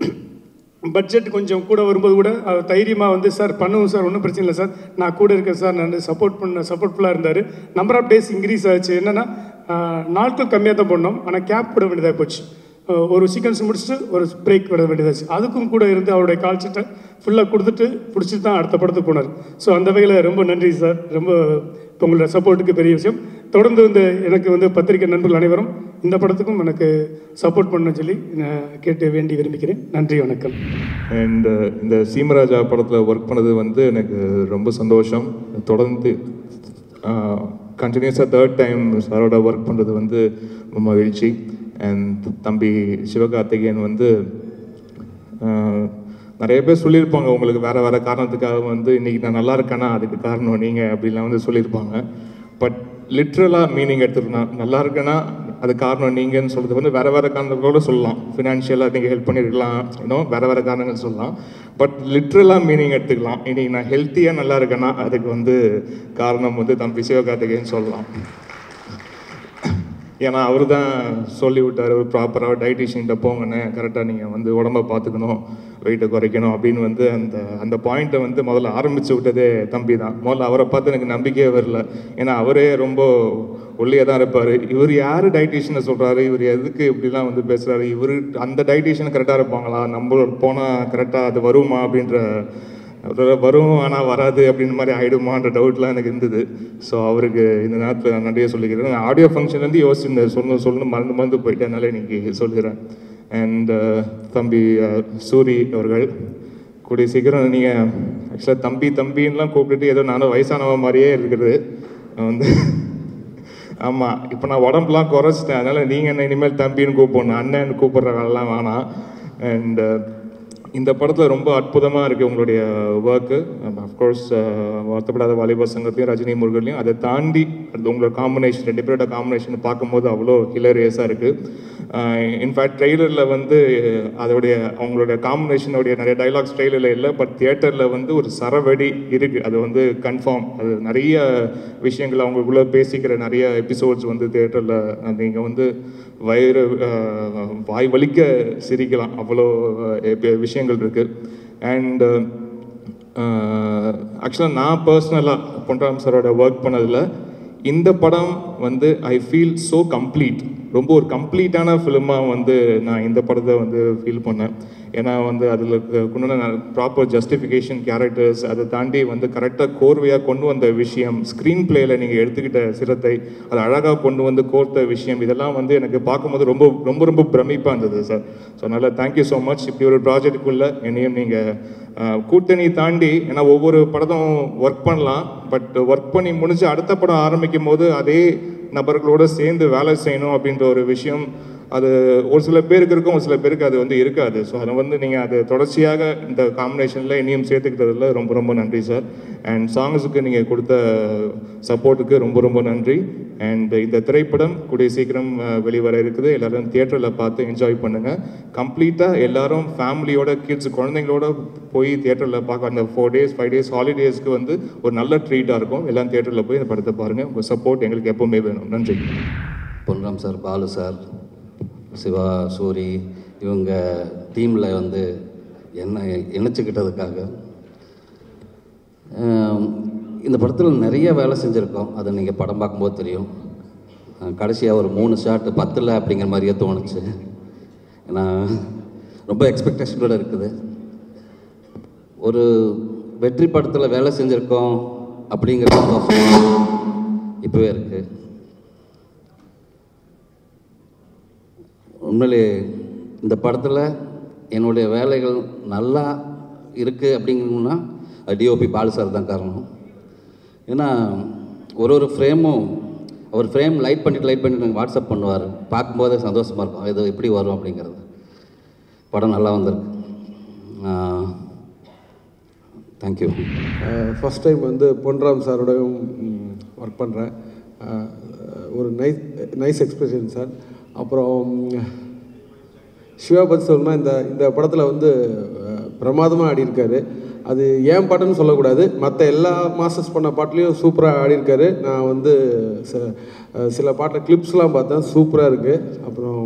பட்ஜெட் கொஞ்சம் கூட வரும்போது கூட அவர் தைரியமாக வந்து சார் பண்ணுவோம் சார் ஒன்றும் பிரச்சனை இல்லை சார் நான் கூட இருக்கேன் சார் நான் சப்போர்ட் பண்ண சப்போர்ட்ஃபுல்லாக இருந்தார் நம்பர் ஆஃப் டேஸ் இன்க்ரீஸ் ஆச்சு என்னென்னா நாட்கள் கம்மியாக தான் பண்ணோம் ஆனால் கேப் விட வேண்டியதாக போச்சு அஹ் ஒரு சீக்வன்ஸ் முடிச்சுட்டு ஒரு பிரேக் விட வேண்டியதாச்சு அதுக்கும் கூட இருந்து அவருடைய கால்ச்சிட்டை ஃபுல்லாக கொடுத்துட்டு பிடிச்சிட்டு தான் அடுத்த படத்துக்கு போனார் ஸோ அந்த வகையில் ரொம்ப நன்றி சார் ரொம்ப இப்போ உங்களோட சப்போர்ட்டுக்கு பெரிய விஷயம் தொடர்ந்து வந்து எனக்கு வந்து பத்திரிகை நண்பர்கள் அனைவரும் இந்த படத்துக்கும் எனக்கு சப்போர்ட் பண்ண சொல்லி நான் கேட்டு வேண்டி விரும்புகிறேன் நன்றி வணக்கம் அண்ட் இந்த சீமராஜா படத்தில் ஒர்க் பண்ணது வந்து எனக்கு ரொம்ப சந்தோஷம் தொடர்ந்து கண்டினியூஸாக தேர்ட் டைம் சாரோட ஒர்க் பண்ணுறது வந்து ரொம்ப மகிழ்ச்சி அண்ட் தம்பி சிவகார்த்திகேயன் வந்து ஆஹ், நிறைய பேர் சொல்லியிருப்பாங்க உங்களுக்கு வேறு வேறு காரணத்துக்காக வந்து இன்றைக்கி நான் நல்லா இருக்கேனா அதுக்கு காரணம் நீங்கள் அப்படிலாம் வந்து சொல்லியிருப்பாங்க பட் லிட்ரலாக மீனிங் எடுத்துக்கணும் நல்லா இருக்கேன்னா அது காரணம் நீங்கன்னு சொல்கிறது வந்து வேறு வேறு காரணங்களோட சொல்லலாம் ஃபினான்ஷியலாக நீங்கள் ஹெல்ப் பண்ணியிருக்கலாம் இன்னும் வேறு வேறு காரணங்கள் சொல்லலாம் பட் லிட்ரலாக மீனிங் எடுத்துக்கலாம் இன்னைக்கு நான் ஹெல்த்தியாக நல்லா இருக்கேன்னா அதுக்கு வந்து காரணம் வந்து தம்பி சிவகார்த்திகேயன் சொல்லலாம் ஏன்னா அவர் தான் சொல்லி விட்டார் ஒரு ப்ராப்பராக டயட்டிஷியன்கிட்ட போங்கண்ணே கரெக்டாக நீங்கள் வந்து உடம்ப பார்த்துக்கணும் வெயிட்டை குறைக்கணும் அப்படின்னு வந்து அந்த அந்த பாயிண்ட்டை வந்து முதல்ல ஆரம்பித்து விட்டதே தம்பி தான் முதல்ல அவரை பார்த்து எனக்கு நம்பிக்கையே வரல ஏன்னா அவரே ரொம்ப ஒல்லியாக தான் இருப்பார் இவர் யார் டயட்டிஷியனை சொல்கிறாரு இவர் எதுக்கு இப்படிலாம் வந்து பேசுகிறாரு இவர் அந்த டயட்டிஷியன் கரெக்டாக இருப்பாங்களா நம்ம போனால் கரெக்டாக அது வருமா அப்படின்ற ஒரு வரும் ஆனால் வராது அப்படின்னு மாதிரி ஆயிடுமான்ற டவுட்லாம் எனக்கு இருந்தது ஸோ அவருக்கு இந்த நேரத்தில் நான் நிறைய சொல்லிக்கிறேன் நான் ஆடியோ ஃபங்க்ஷன்லேருந்து யோசிச்சிருந்தேன் சொல்லணும் சொல்லணும் மறந்து மறந்து போயிட்டேனால இன்னைக்கு சொல்லிடுறேன் அண்ட் தம்பி அஹ், சூரி அவர்கள் கூடிய சீக்கிரம் நீங்கள் ஆக்சுவலாக தம்பி தம்பின்லாம் கூப்பிட்டுட்டு ஏதோ நானும் வயசானவ மாதிரியே இருக்கிறது நான் வந்து ஆமாம் இப்போ நான் உடம்புலாம் குறைச்சிட்டேன் அதனால் நீங்கள் என்ன இனிமேல் தம்பின்னு கூப்பிடணும் அண்ணன் கூப்பிட்ற வேலைலாம் வேணாம் அண்ட் இந்த படத்தில் ரொம்ப அற்புதமாக இருக்குது உங்களுடைய ஒர்க்கு அஃப்கோர்ஸ் வருத்தப்படாத வாலிபர் சங்கத்தையும் ரஜினி முருகன்லையும் அதை தாண்டி அது உங்களோட காம்பினேஷன் ரெண்டு பேரோட காம்பினேஷன் பார்க்கும்போது அவ்வளோ ஹிலரியஸாக இருக்குது இன்ஃபேக்ட் ட்ரெய்லரில் வந்து அதோடைய அவங்களுடைய காம்பினேஷனுடைய நிறைய டைலாக்ஸ் ட்ரெய்லரில் இல்லை பட் தியேட்டரில் வந்து ஒரு சரவெடி இருக்குது அது வந்து கன்ஃபார்ம் அது நிறைய விஷயங்கள் அவங்களுக்குள்ள பேசிக்கிற நிறைய எபிசோட்ஸ் வந்து தியேட்டரில் நீங்கள் வந்து வயிறு அஹ், வாய் வலிக்க சிரிக்கலாம் அவ்வளோ அஹ், விஷயங்கள் இருக்குது அண்ட் ஆக்சுவலாக நான் பர்சனலாக பொன்ராம் சாரோட ஒர்க் பண்ணதில் இந்த படம் வந்து ஐ ஃபீல் ஸோ கம்ப்ளீட் ரொம்ப ஒரு கம்ப்ளீட்டான ஃபிலிமாக வந்து நான் இந்த படத்தை வந்து ஃபீல் பண்ணேன் ஏன்னா வந்து அதில் கொண்டு ப்ராப்பர் ஜஸ்டிஃபிகேஷன் கேரக்டர்ஸ் அதை தாண்டி வந்து கரெக்டாக கோர்வையாக கொண்டு வந்த விஷயம் ஸ்க்ரீன் பிளேயில் நீங்கள் எடுத்துக்கிட்ட சிரத்தை அதை அழகாக கொண்டு வந்து கோர்த்த விஷயம் இதெல்லாம் வந்து எனக்கு பார்க்கும்போது ரொம்ப ரொம்ப ரொம்ப பிரமிப்பாக இருந்தது சார் ஸோ அதனால் தேங்க்யூ ஸோ மச் இப்படி ஒரு ப்ராஜெக்ட்டுக்குள்ளே என்னையும் நீங்கள் கூட்டணி தாண்டி ஏன்னா ஒவ்வொரு படத்தும் ஒர்க் பண்ணலாம் பட் ஒர்க் பண்ணி முடிஞ்சு அடுத்த படம் ஆரம்பிக்கும் போது அதே நபர்களோட சேர்ந்து வேலை செய்யணும் அப்படின்ற ஒரு விஷயம் அது ஒரு சில பேருக்கு இருக்கும் ஒரு சில பேருக்கு அது வந்து இருக்காது ஸோ அதை வந்து நீங்கள் அது தொடர்ச்சியாக இந்த காம்பினேஷனில் இனியும் சேர்த்துக்கிட்டதில் ரொம்ப ரொம்ப நன்றி சார் அண்ட் சாங்ஸுக்கு நீங்கள் கொடுத்த சப்போர்ட்டுக்கு ரொம்ப ரொம்ப நன்றி அண்ட் இந்த திரைப்படம் கூடிய சீக்கிரம் அஹ், வெளிவர இருக்குது எல்லாரும் தியேட்டரில் பார்த்து என்ஜாய் பண்ணுங்கள் கம்ப்ளீட்டாக எல்லாரும் ஃபேமிலியோட கிட்ஸ் குழந்தைங்களோட போய் தியேட்டரில் பார்க்க அந்த ஃபோர் டேஸ் ஃபைவ் டேஸ் ஹாலிடேஸ்க்கு வந்து ஒரு நல்ல ட்ரீட்டாக இருக்கும் எல்லாம் தியேட்டரில் போய் இந்த படத்தை பாருங்கள் உங்கள் சப்போர்ட் எங்களுக்கு எப்பவுமே வேணும் நன்றி பொன்ராம் சார் பாலு சார் சிவா சூரி இவங்க டீமில் வந்து என்ன இணைச்சிக்கிட்டதுக்காக ஆம், இந்த படத்தில் நிறைய வேலை செஞ்சுருக்கோம் அதை நீங்கள் படம் பார்க்கும்போது தெரியும் கடைசியாக ஒரு மூணு ஷாட்டு பத்தில் அப்படிங்கிற மாதிரியே தோணுச்சு ஏன்னா ரொம்ப எக்ஸ்பெக்டேஷனோட இருக்குது ஒரு வெற்றி படத்தில் வேலை செஞ்சுருக்கோம் அப்படிங்கிற இப்போவே இருக்குது உண்மையிலே இந்த படத்தில் என்னுடைய வேலைகள் நல்லா இருக்குது அப்படிங்கன்னா டிஓபி பாலு சார் தான் காரணம் ஏன்னா ஒரு ஒரு ஃப்ரேமும் அவர் ஃப்ரேம் லைட் பண்ணிட்டு லைட் பண்ணிட்டு எனக்கு வாட்ஸ்அப் பண்ணுவார் பார்க்கும்போதே சந்தோஷமாக இருக்கும் இது எப்படி வரும் அப்படிங்கிறது படம் நல்லா வந்திருக்கு தேங்க்யூ ஃபஸ்ட் டைம் வந்து பொன்ராம் சாரோடையும் ஒர்க் பண்ணுறேன் ஒரு நைஸ் நைஸ் எக்ஸ்பிரஷன் சார் அப்புறம் சிவா பத்தி சொல்லணும்னா இந்த இந்த படத்தில் வந்து பிரமாதமாக ஆடியிருக்காரு அது ஏன் பாட்டுன்னு சொல்லக்கூடாது மற்ற எல்லா மாஸ்டர்ஸ் பண்ண பாட்டுலேயும் சூப்பராக ஆடியிருக்காரு நான் வந்து ச- சில பாட்டில் கிளிப்ஸ்லாம் பார்த்தேன் சூப்பராக இருக்குது அப்புறம்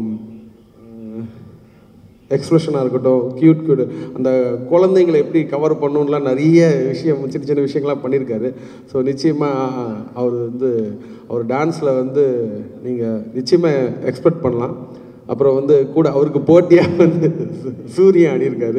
எக்ஸ்பிரஷனாக இருக்கட்டும் க்யூட் க்யூட் அந்த குழந்தைங்களை எப்படி கவர் பண்ணணும்லாம் நிறைய விஷயம் சின்ன சின்ன விஷயங்கள்லாம் பண்ணியிருக்காரு ஸோ நிச்சயமாக அவர் வந்து அவர் டான்ஸில் வந்து நீங்கள் நிச்சயமாக எக்ஸ்பெக்ட் பண்ணலாம் அப்புறம் வந்து கூட அவருக்கு போட்டியாக வந்து சூ- சூரியன் ஆடியிருக்காரு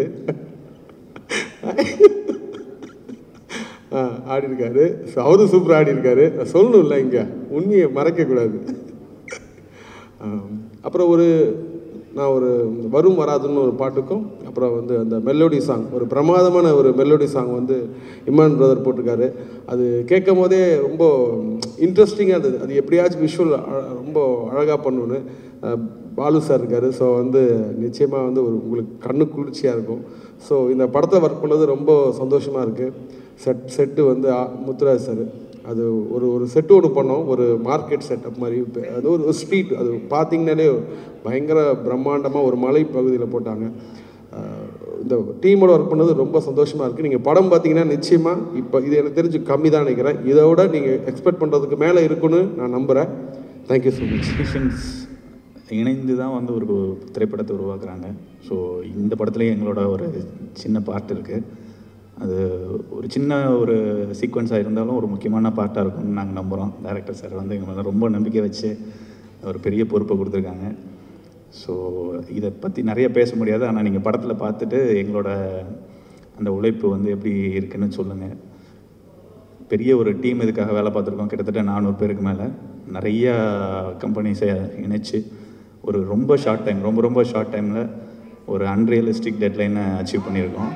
ஆ ஆடியிருக்காரு ஸோ அவரும் சூப்பராக ஆடியிருக்காரு நான் சொல்லணும்ல இங்கே உண்மையை மறைக்கக்கூடாது ஆம். அப்புறம் ஒரு நான் ஒரு வரும் வராதுன்னு ஒரு பாட்டுக்கும் அப்புறம் வந்து அந்த மெலோடி சாங் ஒரு பிரமாதமான ஒரு மெலோடி சாங் வந்து இமான் பிரதர் போட்டிருக்காரு அது கேட்கும் போதே ரொம்ப இன்ட்ரெஸ்டிங்காக இருந்தது அது எப்படியாச்சும் விஷுவல் ரொம்ப அழகாக பண்ணணுன்னு அஹ், பாலு சார் இருக்கார் ஸோ வந்து நிச்சயமாக வந்து ஒரு உங்களுக்கு கண்ணு குளிர்ச்சியாக இருக்கும் ஸோ இந்த படத்தை ஒர்க் பண்ணது ரொம்ப சந்தோஷமாக இருக்குது செட் செட்டு வந்து ஆ- முத்துராஜ் சார் அது ஒரு ஒரு செட்டு ஒன்று பண்ணோம் ஒரு மார்க்கெட் செட்டப் மாதிரி இப்ப அது ஒரு ஸ்ட்ரீட் அது பார்த்தீங்கன்னாலே பயங்கர பிரம்மாண்டமாக ஒரு மலை பகுதியில் போட்டாங்க அஹ் இந்த டீமோட ஒர்க் பண்ணது ரொம்ப சந்தோஷமாக இருக்குது நீங்கள் படம் பார்த்தீங்கன்னா நிச்சயமாக இப்போ இது எனக்கு தெரிஞ்சு கம்மி தான் நினைக்கிறேன் இதை விட நீங்கள் எக்ஸ்பெக்ட் பண்ணுறதுக்கு மேலே இருக்குன்னு நான் நம்புகிறேன் தேங்க்யூ ஸோ மச் டெக்னீஷியன்ஸ் இணைந்து தான் வந்து ஒரு திரைப்படத்தை உருவாக்குறாங்க ஸோ இந்த படத்துலேயும் எங்களோட ஒரு சின்ன பார்ட் இருக்குது அது ஒரு சின்ன ஒரு சீக்வன்ஸாக இருந்தாலும் ஒரு முக்கியமான பார்ட்டாக இருக்கும்னு நாங்கள் நம்புகிறோம் டைரக்டர் சார் வந்து எங்களை மேல ரொம்ப நம்பிக்கை வச்சு ஒரு பெரிய பொறுப்பை கொடுத்துருக்காங்க ஸோ இதை பற்றி நிறைய பேச முடியாது ஆனால் நீங்கள் படத்தில் பார்த்துட்டு எங்களோட அந்த உழைப்பு வந்து எப்படி இருக்குன்னு சொல்லுங்கள் பெரிய ஒரு டீம் இதுக்காக வேலை பார்த்துருக்கோம் கிட்டத்தட்ட நானூறு பேருக்கு மேலே நிறைய கம்பெனிஸை இணைச்சு ஒரு ரொம்ப ஷார்ட் டைம் ரொம்ப ரொம்ப ஷார்ட் டைமில் ஒரு அன்ரியலிஸ்டிக் டெட்லைனை அச்சீவ் பண்ணியிருக்கோம்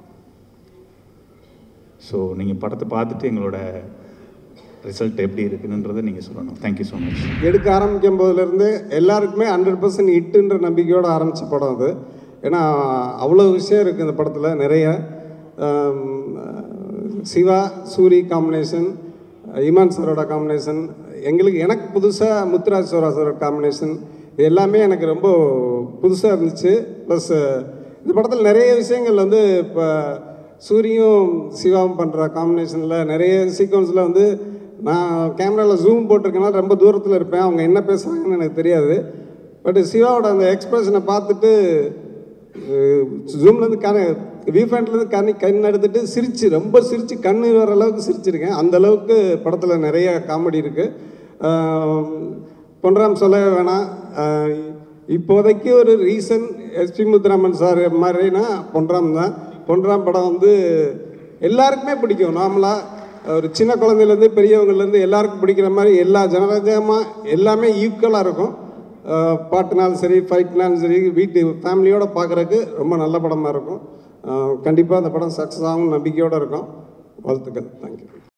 ஸோ நீங்கள் படத்தை பார்த்துட்டு எங்களோட ரிசல்ட் எப்படி இருக்குன்றதை நீங்கள் சொல்லணும் தேங்க்யூ ஸோ மச் எடுக்க ஆரம்பிக்கும் போதுலேருந்து எல்லாருக்குமே ஹண்ட்ரட் பர்சன்ட் ஹிட்டுன்ற நம்பிக்கையோடு ஆரம்பித்த படம் அது ஏன்னா அவ்வளோ விஷயம் இருக்குது இந்த படத்தில் நிறைய ஆம், சிவா சூரி காம்பினேஷன் இமான் சாரோட காம்பினேஷன் எங்களுக்கு எனக்கு புதுசாக முத்துராஜ் சோரா சாரோட காம்பினேஷன் இது எல்லாமே எனக்கு ரொம்ப புதுசாக இருந்துச்சு ப்ளஸ் இந்த படத்தில் நிறைய விஷயங்கள் வந்து இப்போ சூரியும் சிவாவும் பண்ணுற காம்பினேஷனில் நிறைய சீக்வன்ஸில் வந்து நான் கேமராவில் ஜூம் போட்டிருக்கனால ரொம்ப தூரத்தில் இருப்பேன் அவங்க என்ன பேசுகிறாங்கன்னு எனக்கு தெரியாது பட் சிவாவோட அந்த எக்ஸ்பிரஷனை பார்த்துட்டு ஜூம்லேருந்து கண வியூ பாயிண்ட்லேருந்து கண் கண் எடுத்துட்டு சிரிச்சு ரொம்ப சிரிச்சு கண்ணு வர அளவுக்கு சிரிச்சிருக்கேன் அந்த அளவுக்கு படத்தில் நிறைய காமெடி இருக்குது பொன்ராம் சொல்லவே வேணாம் ஆஹ் இப்போதைக்கு ஒரு ரீசன் எஸ்பி முத்துராமன் சார் மாதிரினா பொன்ராம் தான் பொன்ராம் படம் வந்து எல்லாருக்குமே பிடிக்கும் நார்மலாக ஒரு சின்ன குழந்தையிலேருந்து பெரியவங்கலேருந்து எல்லாருக்கும் பிடிக்கிற மாதிரி எல்லா ஜனரஞ்சமாக எல்லாமே ஈக்குவலாக இருக்கும் ஆஹ் பாட்டுனாலும் சரி ஃபைட்னாலும் சரி வீட்டு ஃபேமிலியோடு பார்க்குறதுக்கு ரொம்ப நல்ல படமாக இருக்கும் கண்டிப்பாக அந்த படம் சக்ஸஸ் ஆகும் நம்பிக்கையோடு இருக்கும் வாழ்த்துக்கள் தேங்க்யூ